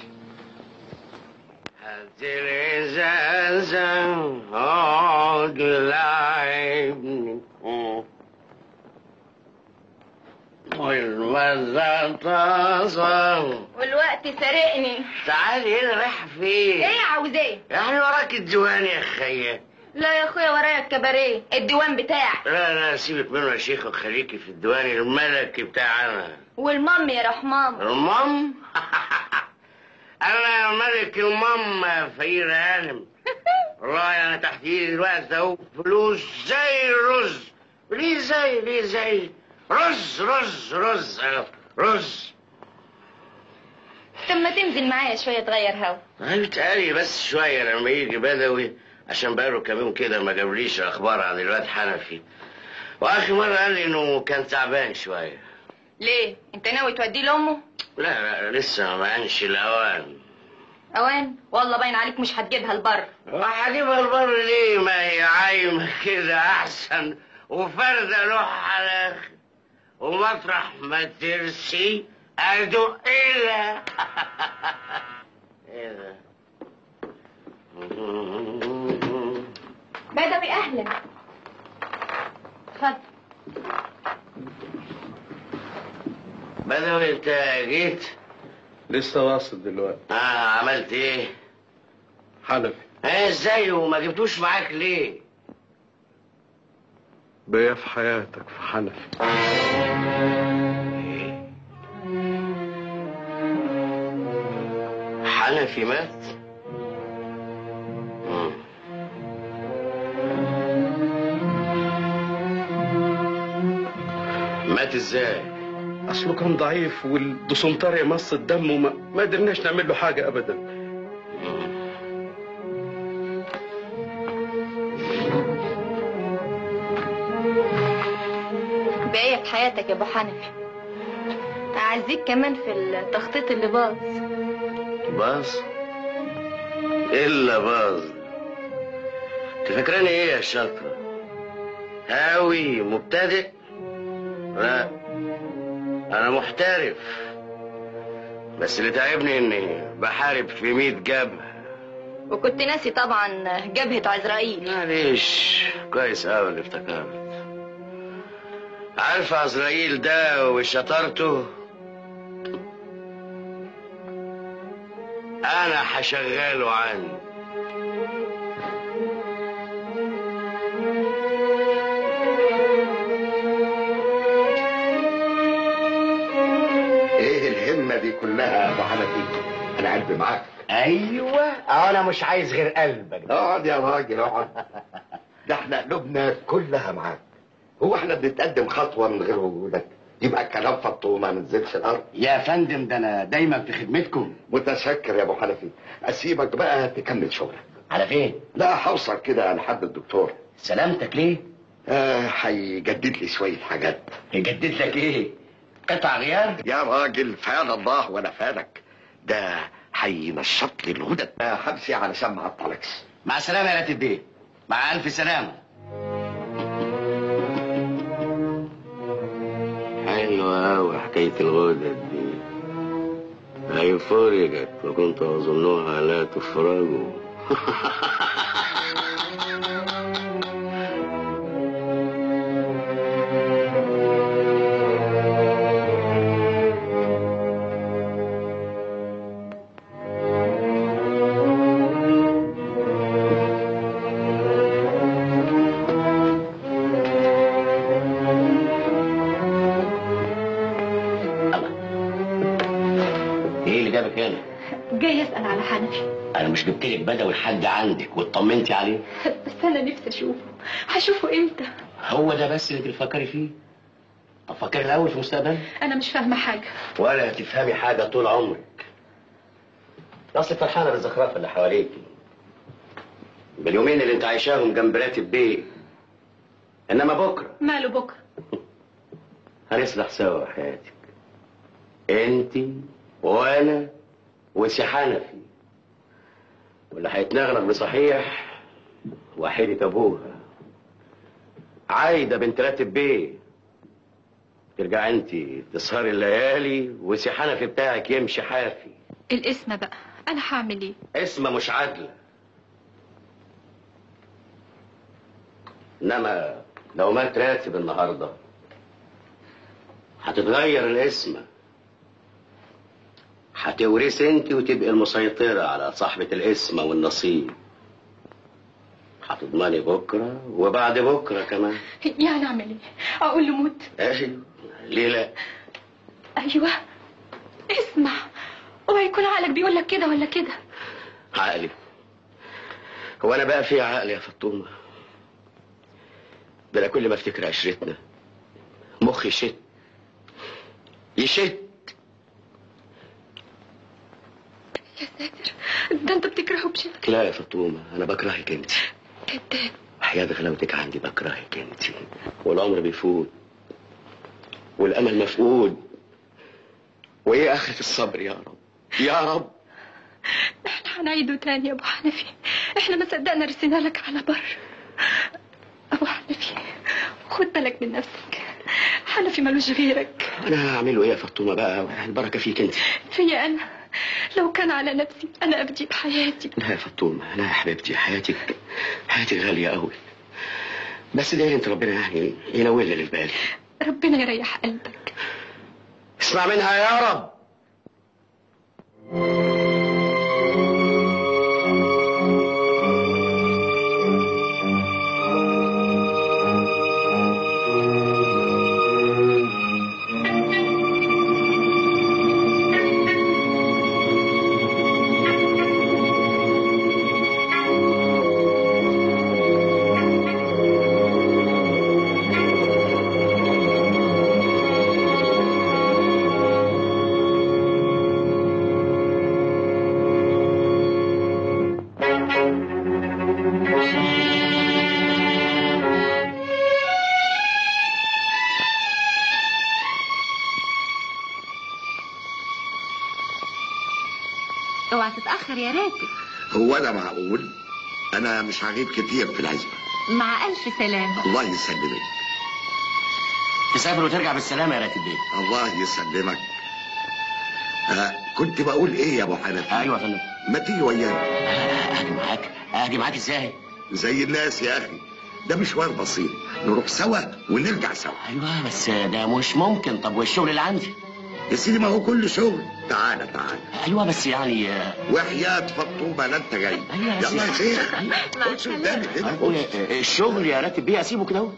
الإزازة عود لعبني والمزة تصل والوقت سرقني تعالي هنا رايحة فين؟ ايه عاوزاه يعني وراك الديوان يا خيا لا يا اخويا ورايا الكباريه الديوان بتاعك لا لا سيبك منه يا شيخ وخليكي في الديوان الملكي بتاعنا والمام يا رحمام المام انا ملك المام فقير هانم والله انا تحت ايدي دلوقتي اهو فلوس زي الرز ليه زي ليه زي رز رز رز أه، رز طب ما تنزل معايا شويه تغير هوا طيب تعالي بس شويه لما يجي بدوي عشان بقاله كام يوم كده ما جابليش اخبار عن الواد حنفي واخر مره قال لي انه كان تعبان شويه ليه انت ناوي توديه لامه لا لا لسه ما عانش الاوان اوان والله باين عليك مش هتجيبها البر وهجيبها البر ليه ما هي عايمة كده أحسن وفردة لوح على آخر ومطرح ما ترسي أدق إلى إيه ده؟ بدوي اهلا اتفضل بدوي أنت جيت؟ لسه واصل دلوقتي آه عملت إيه؟ حنفي إيه إزاي وما جبتوش معاك ليه؟ بيا في حياتك في حنفي حنفي مات؟ مم. مات ازاي؟ اصله كان ضعيف والدسنطري مص الدم وما ما قدرناش نعمل له حاجه ابدا بقية في حياتك يا ابو حنفي اعزيك كمان في التخطيط اللي باظ باظ الا باظ انت فاكراني ايه يا شاطرة هاوي مبتدئ لا انا محترف بس اللي تعبني اني بحارب في ميت جبهة وكنت ناسي طبعا جبهة عزرائيل معلش كويس قوي اللي افتكرت عارف عزرائيل ده وشطارته انا هشغله عندي ايه الهمه دي كلها يا ابو حنفي انا قلبي معاك ايوه انا مش عايز غير قلبك ده اقعد يا راجل اقعد ده احنا قلوبنا كلها معاك هو احنا بنتقدم خطوه من غير وجودك يبقى الكلام فطوه ما ننزلش الارض يا فندم ده انا دايما في خدمتكم متشكر يا ابو حنفي اسيبك بقى تكمل شغلك على فين لا هوصل كده لحد الدكتور سلامتك ليه آه هيجدد لي شويه حاجات يجدد لك ايه قطع غيار يا راجل فعل الله ولا فالك ده هينشط لي الغدد آه همشي علشان ما اعطلكش مع السلامه يا راتب بيه مع الف سلامه حلوة أوي حكاية الغدد دي هي فرجت وكنت أظنها لا تفرج ايه اللي جابك هنا؟ جاي اسال على حنفي انا مش جبت لك بدوي لحد عندك واطمنتي عليه بس انا نفسي اشوفه هشوفه امتى هو ده بس اللي تفكري فيه طب فكري الاول في مستقبل انا مش فاهمه حاجه ولا تفهمي حاجه طول عمرك اصل فرحانه بالزخرفه اللي حواليكي باليومين اللي انت عايشاهم جنب راتب بيه انما بكره ماله بكره هنصلح سوا حياتك انت وانا وسي حنفي واللي هيتنغنغ بصحيح وحيدة ابوها عايدة بنت راتب بيه ترجع انت تسهري الليالي وسي حنفي بتاعك يمشي حافي الاسم بقى انا هعمل ايه اسمه مش عادلة انما لو مات راتب النهارده هتتغير الاسم هتورث انت وتبقي المسيطرة على صاحبة الاسم والنصيب هتضمني بكرة وبعد بكرة كمان يعني اعمل ايه اقول له موت ايوه ليه لا ايوه اسمع اوعى يكون عقلك بيقول لك كده ولا كده عقلي هو انا بقى في عقل يا فطومة ده انا كل ما افتكر عشرتنا مخي يشت يشت يا ساتر ده انت بتكرهه بشكل لا يا فطومة انا بكرهك انت كداب وحياة غلاوتك عندي بكرهك انت والعمر بيفوت والامل مفقود وايه اخرة الصبر يا رب يا رب احنا هنعيده تاني يا ابو حنفي احنا ما صدقنا رسينا لك على بر ابو حنفي خد بالك من نفسك حنفي ملوش غيرك انا هعمله ايه يا فطومة بقى البركة فيك انت فيا انا لو كان على نفسي انا ابدي بحياتي لا يا فطومة لا يا حبيبتي حياتك حياتك غالية قوي بس ده انت ربنا يعني ينول اللي في بالي ربنا يريح قلبك اسمع منها يا رب اوعى تتاخر يا راتب هو انا معقول انا مش هغيب كتير في العزبه مع الف سلامه الله يسلمك تسافر وترجع بالسلامة يا راتب بيه الله يسلمك آه كنت بقول ايه يا ابو حنفي ايوه يا فندم ما تيجي ويانا اجي معاك اجي معاك ازاي زي الناس يا اخي ده مشوار بسيط نروح سوا ونرجع سوا ايوه بس ده مش ممكن طب والشغل اللي عندي يا سيدي ما هو كل شغل تعالى تعالى ايوه بس يعني وحياة فطومة لا انت جاي أيوة يا يلا يا سيدي. شيخ خش قدامي كده أقول الشغل يا راتب بيه اسيبه كده اهو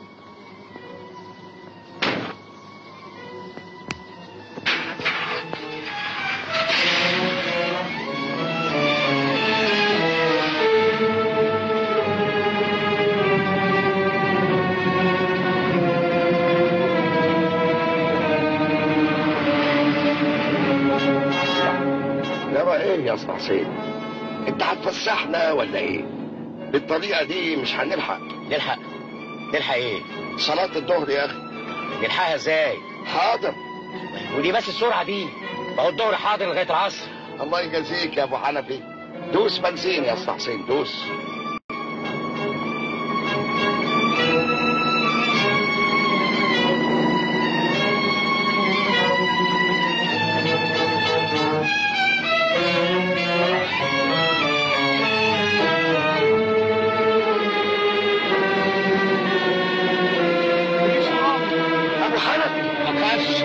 يابا ايه يا اسطى حسين انت هتفسحنا ولا ايه بالطريقة دي مش هنلحق نلحق نلحق ايه صلاة الظهر يا اخي نلحقها ازاي حاضر ودي بس السرعه دي ما هو الظهر حاضر لغايه العصر الله يجازيك يا ابو حنفي دوس بنزين يا اسطى حسين دوس ابو حنفي ما تخافش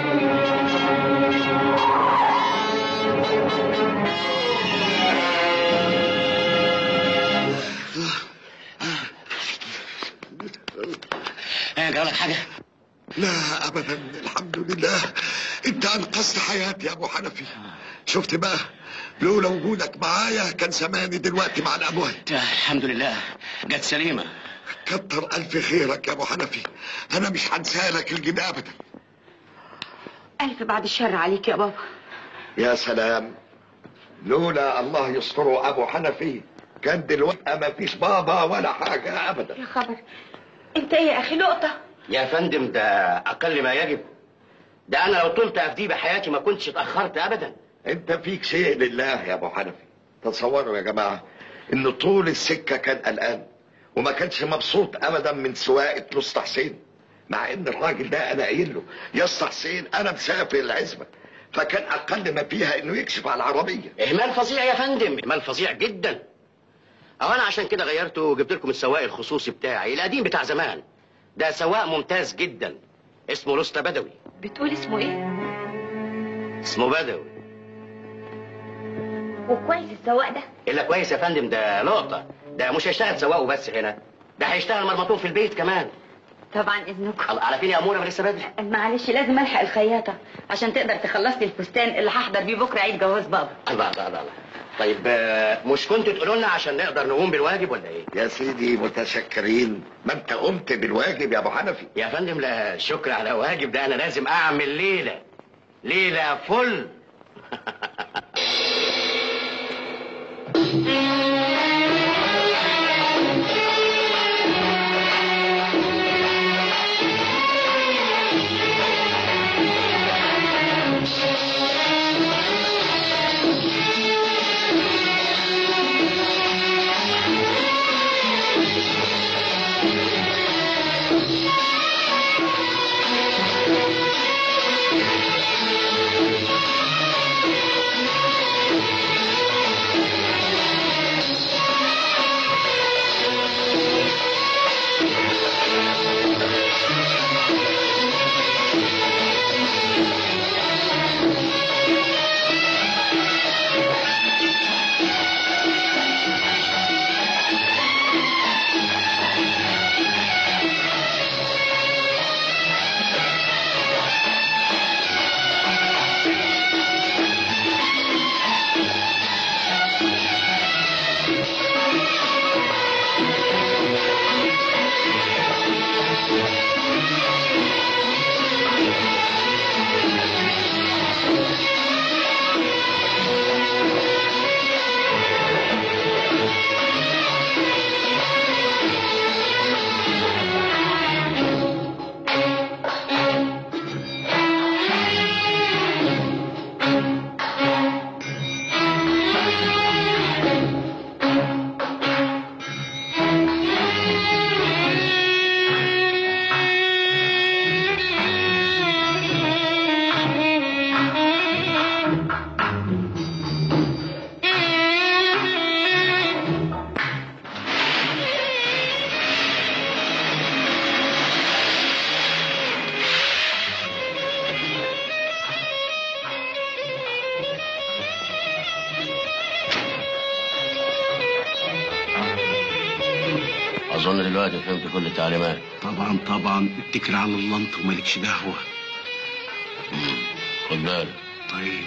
ايه جرى لك حاجه لا ابدا الحمد لله انت انقذت حياتي يا ابو حنفي شفت بقى لولا وجودك معايا كان زماني دلوقتي مع الاموات الحمد لله جت سليمه كتر الف خيرك يا ابو حنفي انا مش هنسالك الجنيه ابدا ألف بعد الشر عليك يا بابا يا سلام لولا الله يستره ابو حنفي كان دلوقتي ما فيش بابا ولا حاجه ابدا يا خبر انت ايه يا اخي لقطة يا فندم ده اقل ما يجب ده انا لو طلت افديه بحياتي ما كنتش اتاخرت ابدا انت فيك شيء لله يا ابو حنفي تصوروا يا جماعه ان طول السكه كان قلقان وما كانش مبسوط ابدا من سواقه لسطى حسين مع ان الراجل ده انا قايل له يا اسطى حسين انا مسافر العزبه فكان اقل ما فيها انه يكشف على العربيه اهمال فظيع يا فندم اهمال فظيع جدا او انا عشان كده غيرته وجبت لكم السواق الخصوصي بتاعي القديم بتاع زمان ده سواق ممتاز جدا اسمه لسطى بدوي بتقول اسمه ايه اسمه بدوي وكويس السواق ده الا كويس يا فندم ده لقطه ده مش هيشتغل سواق وبس هنا ده هيشتغل مرمطون في البيت كمان طبعا اذنكم الله، على فين يا اموره ما لسه بدري معلش لازم الحق الخياطة عشان تقدر تخلص لي الفستان اللي هحضر بيه بكره عيد جواز بابا الله الله الله الله. طيب آه، مش كنتوا تقولوا لنا عشان نقدر نقوم بالواجب ولا ايه يا سيدي متشكرين ما انت قمت بالواجب يا ابو حنفي يا فندم لا شكر على واجب ده انا لازم اعمل ليله ليله فل اظن دلوقتي فهمت كل التعليمات طبعا طبعا اتكل على الله انت ومالكش دعوه خد بالك طيب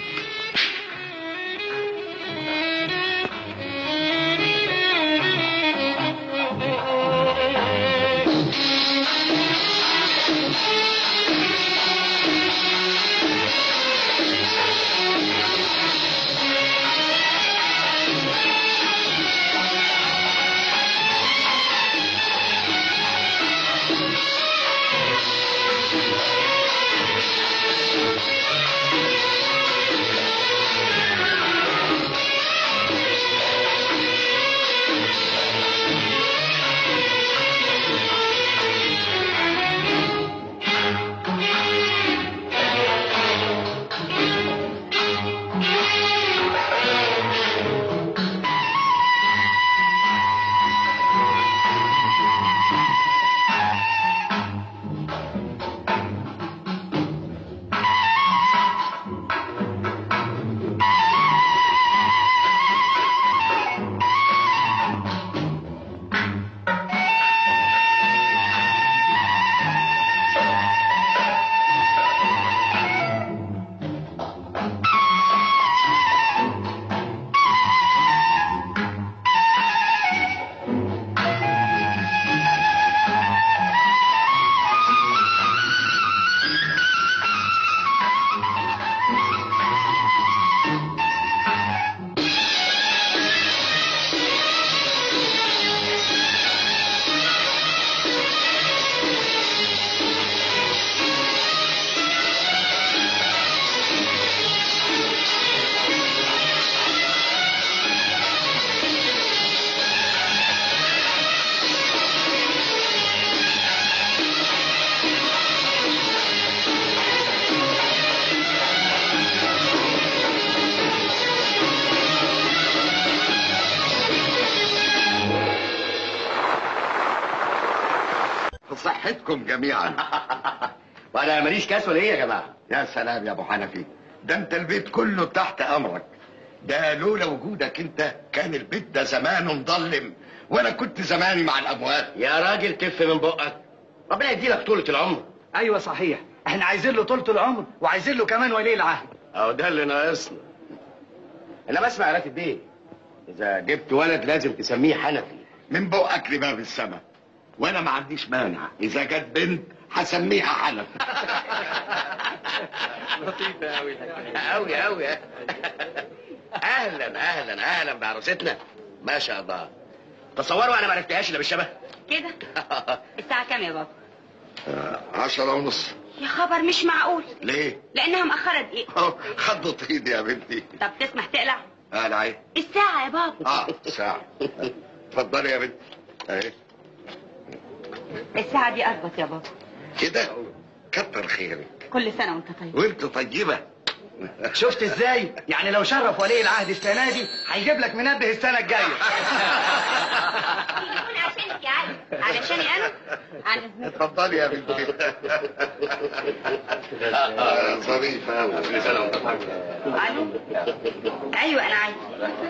صحتكم جميعا وانا ماليش كاس ولا ايه يا جماعه يا سلام يا ابو حنفي ده انت البيت كله تحت امرك ده لولا وجودك انت كان البيت ده زمانه مظلم وانا كنت زماني مع الاموات يا راجل كف من بقك ربنا يديلك طولة العمر ايوه صحيح احنا عايزين له طولة العمر وعايزين له كمان ولي العهد اهو ده اللي ناقصنا انما اسمع يا راتب بيه اذا جبت ولد لازم تسميه حنفي من بقك لباب السماء وانا ما عنديش مانع اذا جت بنت هسميها حنف لطيفة قوي قوي قوي اهلا اهلا اهلا بعروستنا ما شاء الله تصوروا انا ما عرفتهاش الا بالشبه كده الساعة كام يا بابا؟ آه، عشرة ونص يا خبر مش معقول ليه؟ لأنها مأخرة دقيقة أهو، خضت ايدي يا بنتي طب تسمح تقلع؟ انا عايز الساعة يا بابا اه ساعة اتفضلي يا بنتي اهي الساعة دي أربط يا بابا كده كتر خيرك كل سنة وأنت طيب وانت طيبة شفت ازاي يعني لو شرف ولي العهد السنه دي هيجيب لك منبه السنه الجايه عشانك يا علي علشاني أنا؟ عن إذنك اتفضلي يا بنتي آه، ظريفة أوي كل سنة وانت ألو أيوة أنا عايز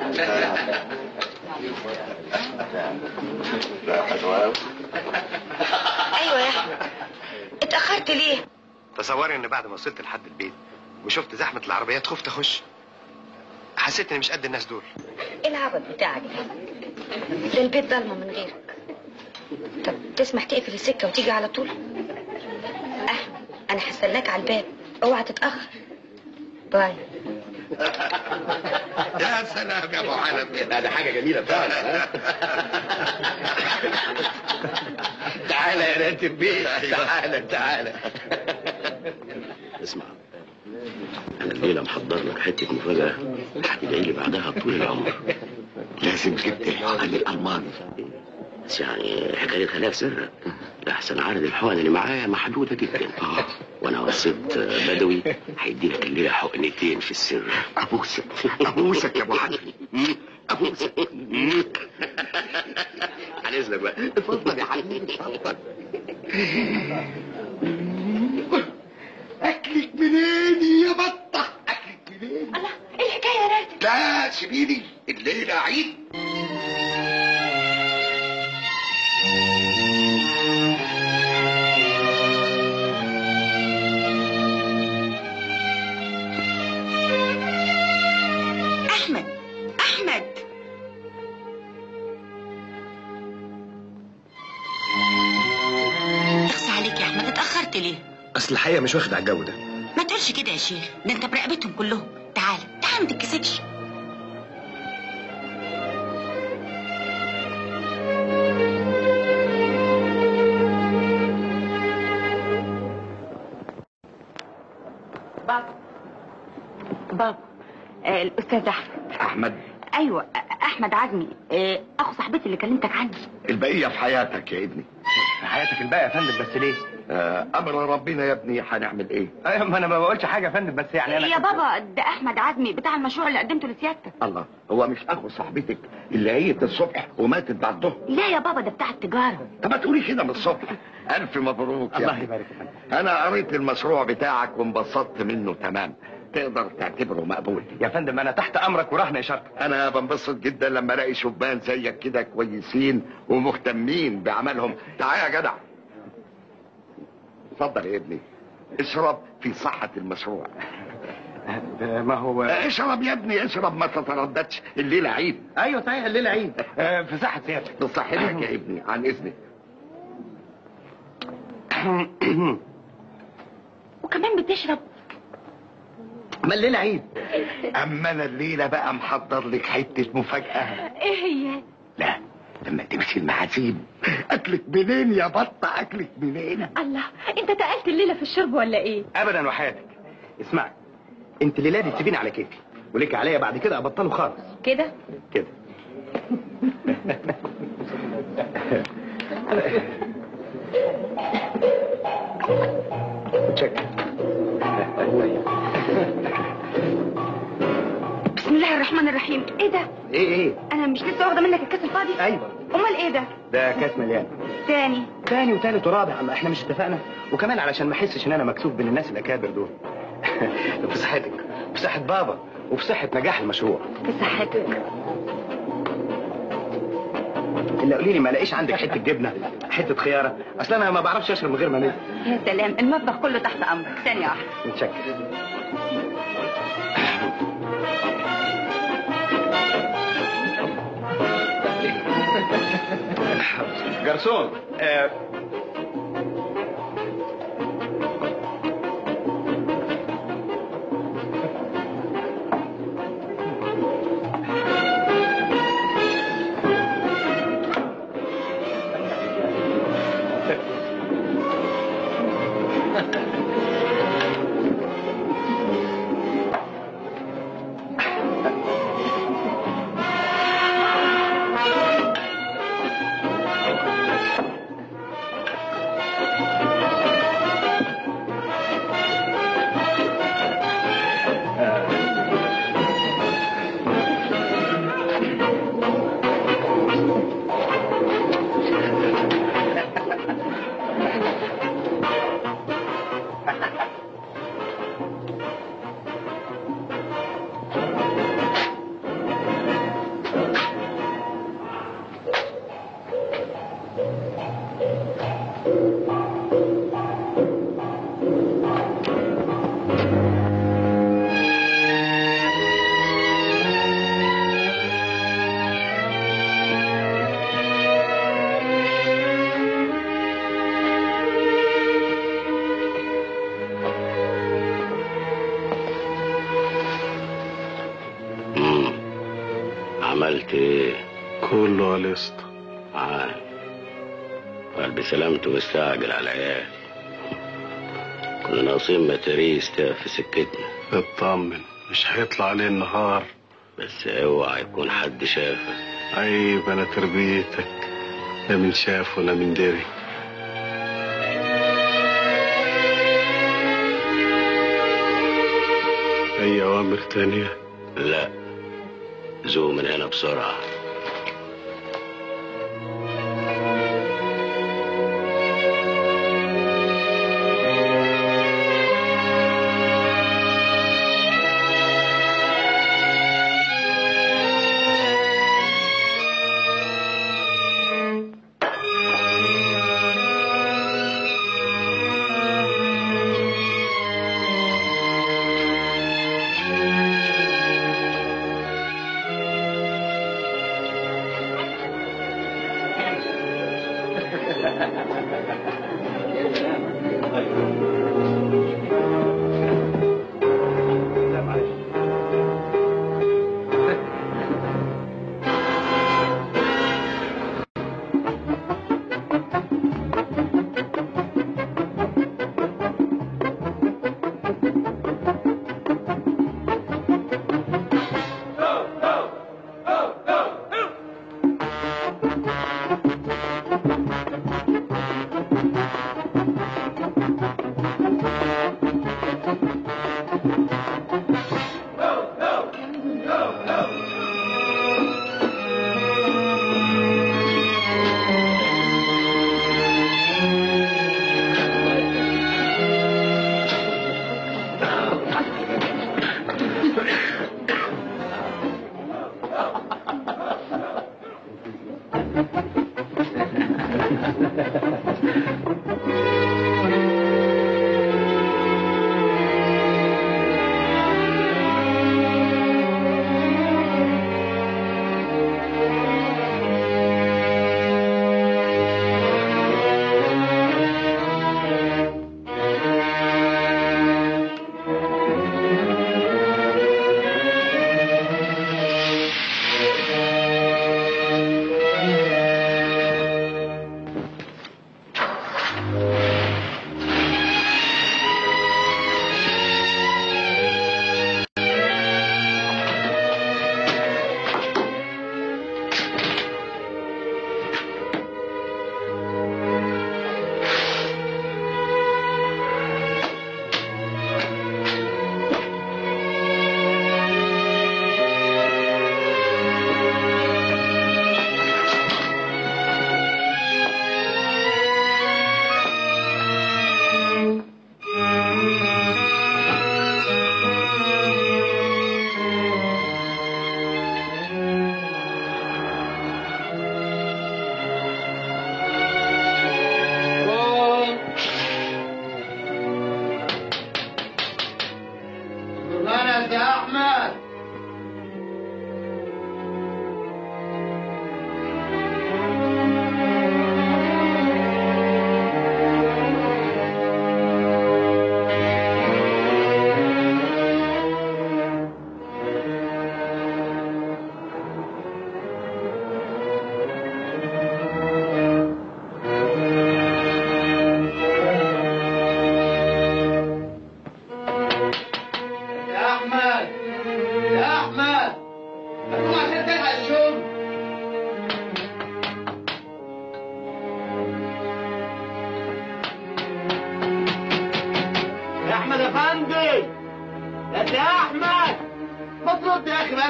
أيوة يا أحمد اتأخرت ليه؟ تصوري ان بعد ما وصلت لحد البيت وشفت زحمه العربيات خفت اخش حسيت اني مش قد الناس دول إيه العبط بتاعك ده؟ ده البيت ضلمة من غيرك طب تسمح تقفل السكة وتيجي على طول؟ أحمد أنا هستناك على الباب اوعى تتأخر باي يا سلام يا ابو حنفي لا ده حاجه جميله فعلا ها؟ تعالى يا راتب بيه تعالى تعالى اسمع انا الليله محضر لك حته مفاجاه هتدعي لي بعدها طول العمر لازم جبت الحقن الالماني بس يعني حكايه خلاف سرك احسن عدد الحقن اللي معايا محدوده جدا اه وانا وصيت بدوي هيدي لك الليله حقنتين في السر ابوسك ابوسك يا ابو حنفي ابوسك عن اذنك بقى اتفضل يا حبيبي اتفضل اكلك منين يا بطه اكلك منين الله إيه الحكاية يا راتب؟ لا سيبيني الليله عيد سكت ليه اصل الحقيقه مش واخد على الجو ده ما تقولش كده يا شيخ ده انت برقبتهم كلهم تعال تعال ما تتكسفش بابا بابا آه الاستاذ احمد احمد ايوه آه، احمد عزمي آه اخو صاحبتي اللي كلمتك عنه البقيه في حياتك يا ابني حياتك الباقيه يا فندم بس ليه؟ آه امر ربنا يا ابني هنعمل ايه ايوه ما انا ما بقولش حاجه يا فندم بس يعني انا يا بابا ده احمد عزمي بتاع المشروع اللي قدمته لسيادتك الله هو مش اخو صاحبتك اللي عيت الصبح وماتت بعد الظهر لا يا بابا ده بتاع التجاره طب ما تقولي كده من الصبح الف مبروك يا الله ابني. يبارك يا فندم انا قريت المشروع بتاعك وانبسطت منه تمام تقدر تعتبره مقبول يا فندم انا تحت امرك ورهن اشارتك انا بنبسط جدا لما الاقي شبان زيك كده كويسين ومهتمين بعملهم تعال يا جدع اتفضل يا ابني اشرب في صحة المشروع ما هو اشرب يا ابني اشرب ما تترددش الليلة عيد ايوه صحيح الليله عيد آه، في صحه سيادتك بصحتك يا ابني عن اذنك وكمان بتشرب ما الليله عيد اما انا الليلة بقى محضر لك حتة مفاجأة ايه هي لا لما تمشي المعازيم اكلك منين يا بطة اكلك منين الله انت تقلت الليله في الشرب ولا ايه ابدا وحياتك اسمعي انت الليله دي تسيبيني على كيفي وليك عليا بعد كده ابطله خالص كده كده شكرا بسم الله الرحمن الرحيم ايه ده ايه ايه انا مش لسه واخده منك الكاس الفاضي ايوه امال ايه ده ده كاس مليان تاني تاني وتالت ورابع ما احنا مش اتفقنا وكمان علشان ما احسش ان انا مكسوف بين الناس الاكابر دول في صحتك في صحه بابا وفي صحه نجاح المشروع في صحتك الا قولي لي ما الاقيش عندك حته جبنه حته خياره اصل انا ما بعرفش اشرب من غير ما امد يا سلام المطبخ كله تحت امرك ثانيه واحده متشكر جرسون آه مم. عملت ايه كله على الاسطى عال قلبي سلامته مستعجل على العيال كنا ناقصين متاريس تقف في سكتنا اطمن مش هيطلع عليه النهار بس اوعى يكون حد شافك عيب انا تربيتك لا من شاف ولا من دري اي اوامر تانية لا زو من هنا بسرعة Thank you.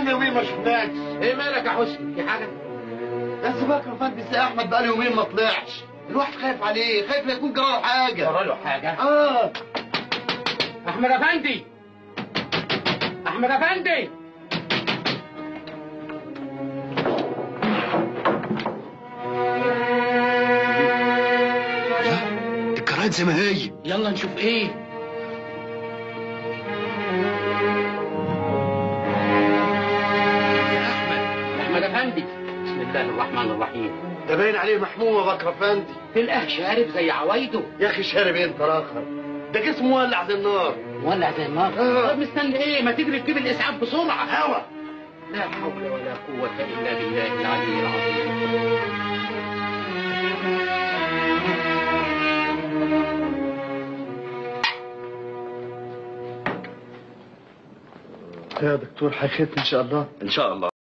بقالنا يومين ما شفناكش ايه مالك يا حسني في حاجه بس بكره فندي السي احمد بقاله يومين ما طلعش الواحد خايف عليه خايف لا يكون جراله حاجه جراله حاجه اه احمد افندي احمد افندي الجرايد زي ما هي يلا نشوف ايه يا احمد احمد افندي بسم الله الرحمن الرحيم ده باين عليه محموم يا بكره فندي تلقاه شارب زي عوايده يا اخي شارب ايه انت راخر ده جسمه ولع زي النار ولع زي النار آه. طب مستني ايه ما تجري تجيب الاسعاف بسرعه هوا لا حول ولا قوه الا بالله العلي العظيم يا دكتور هيخف ان شاء الله ان شاء الله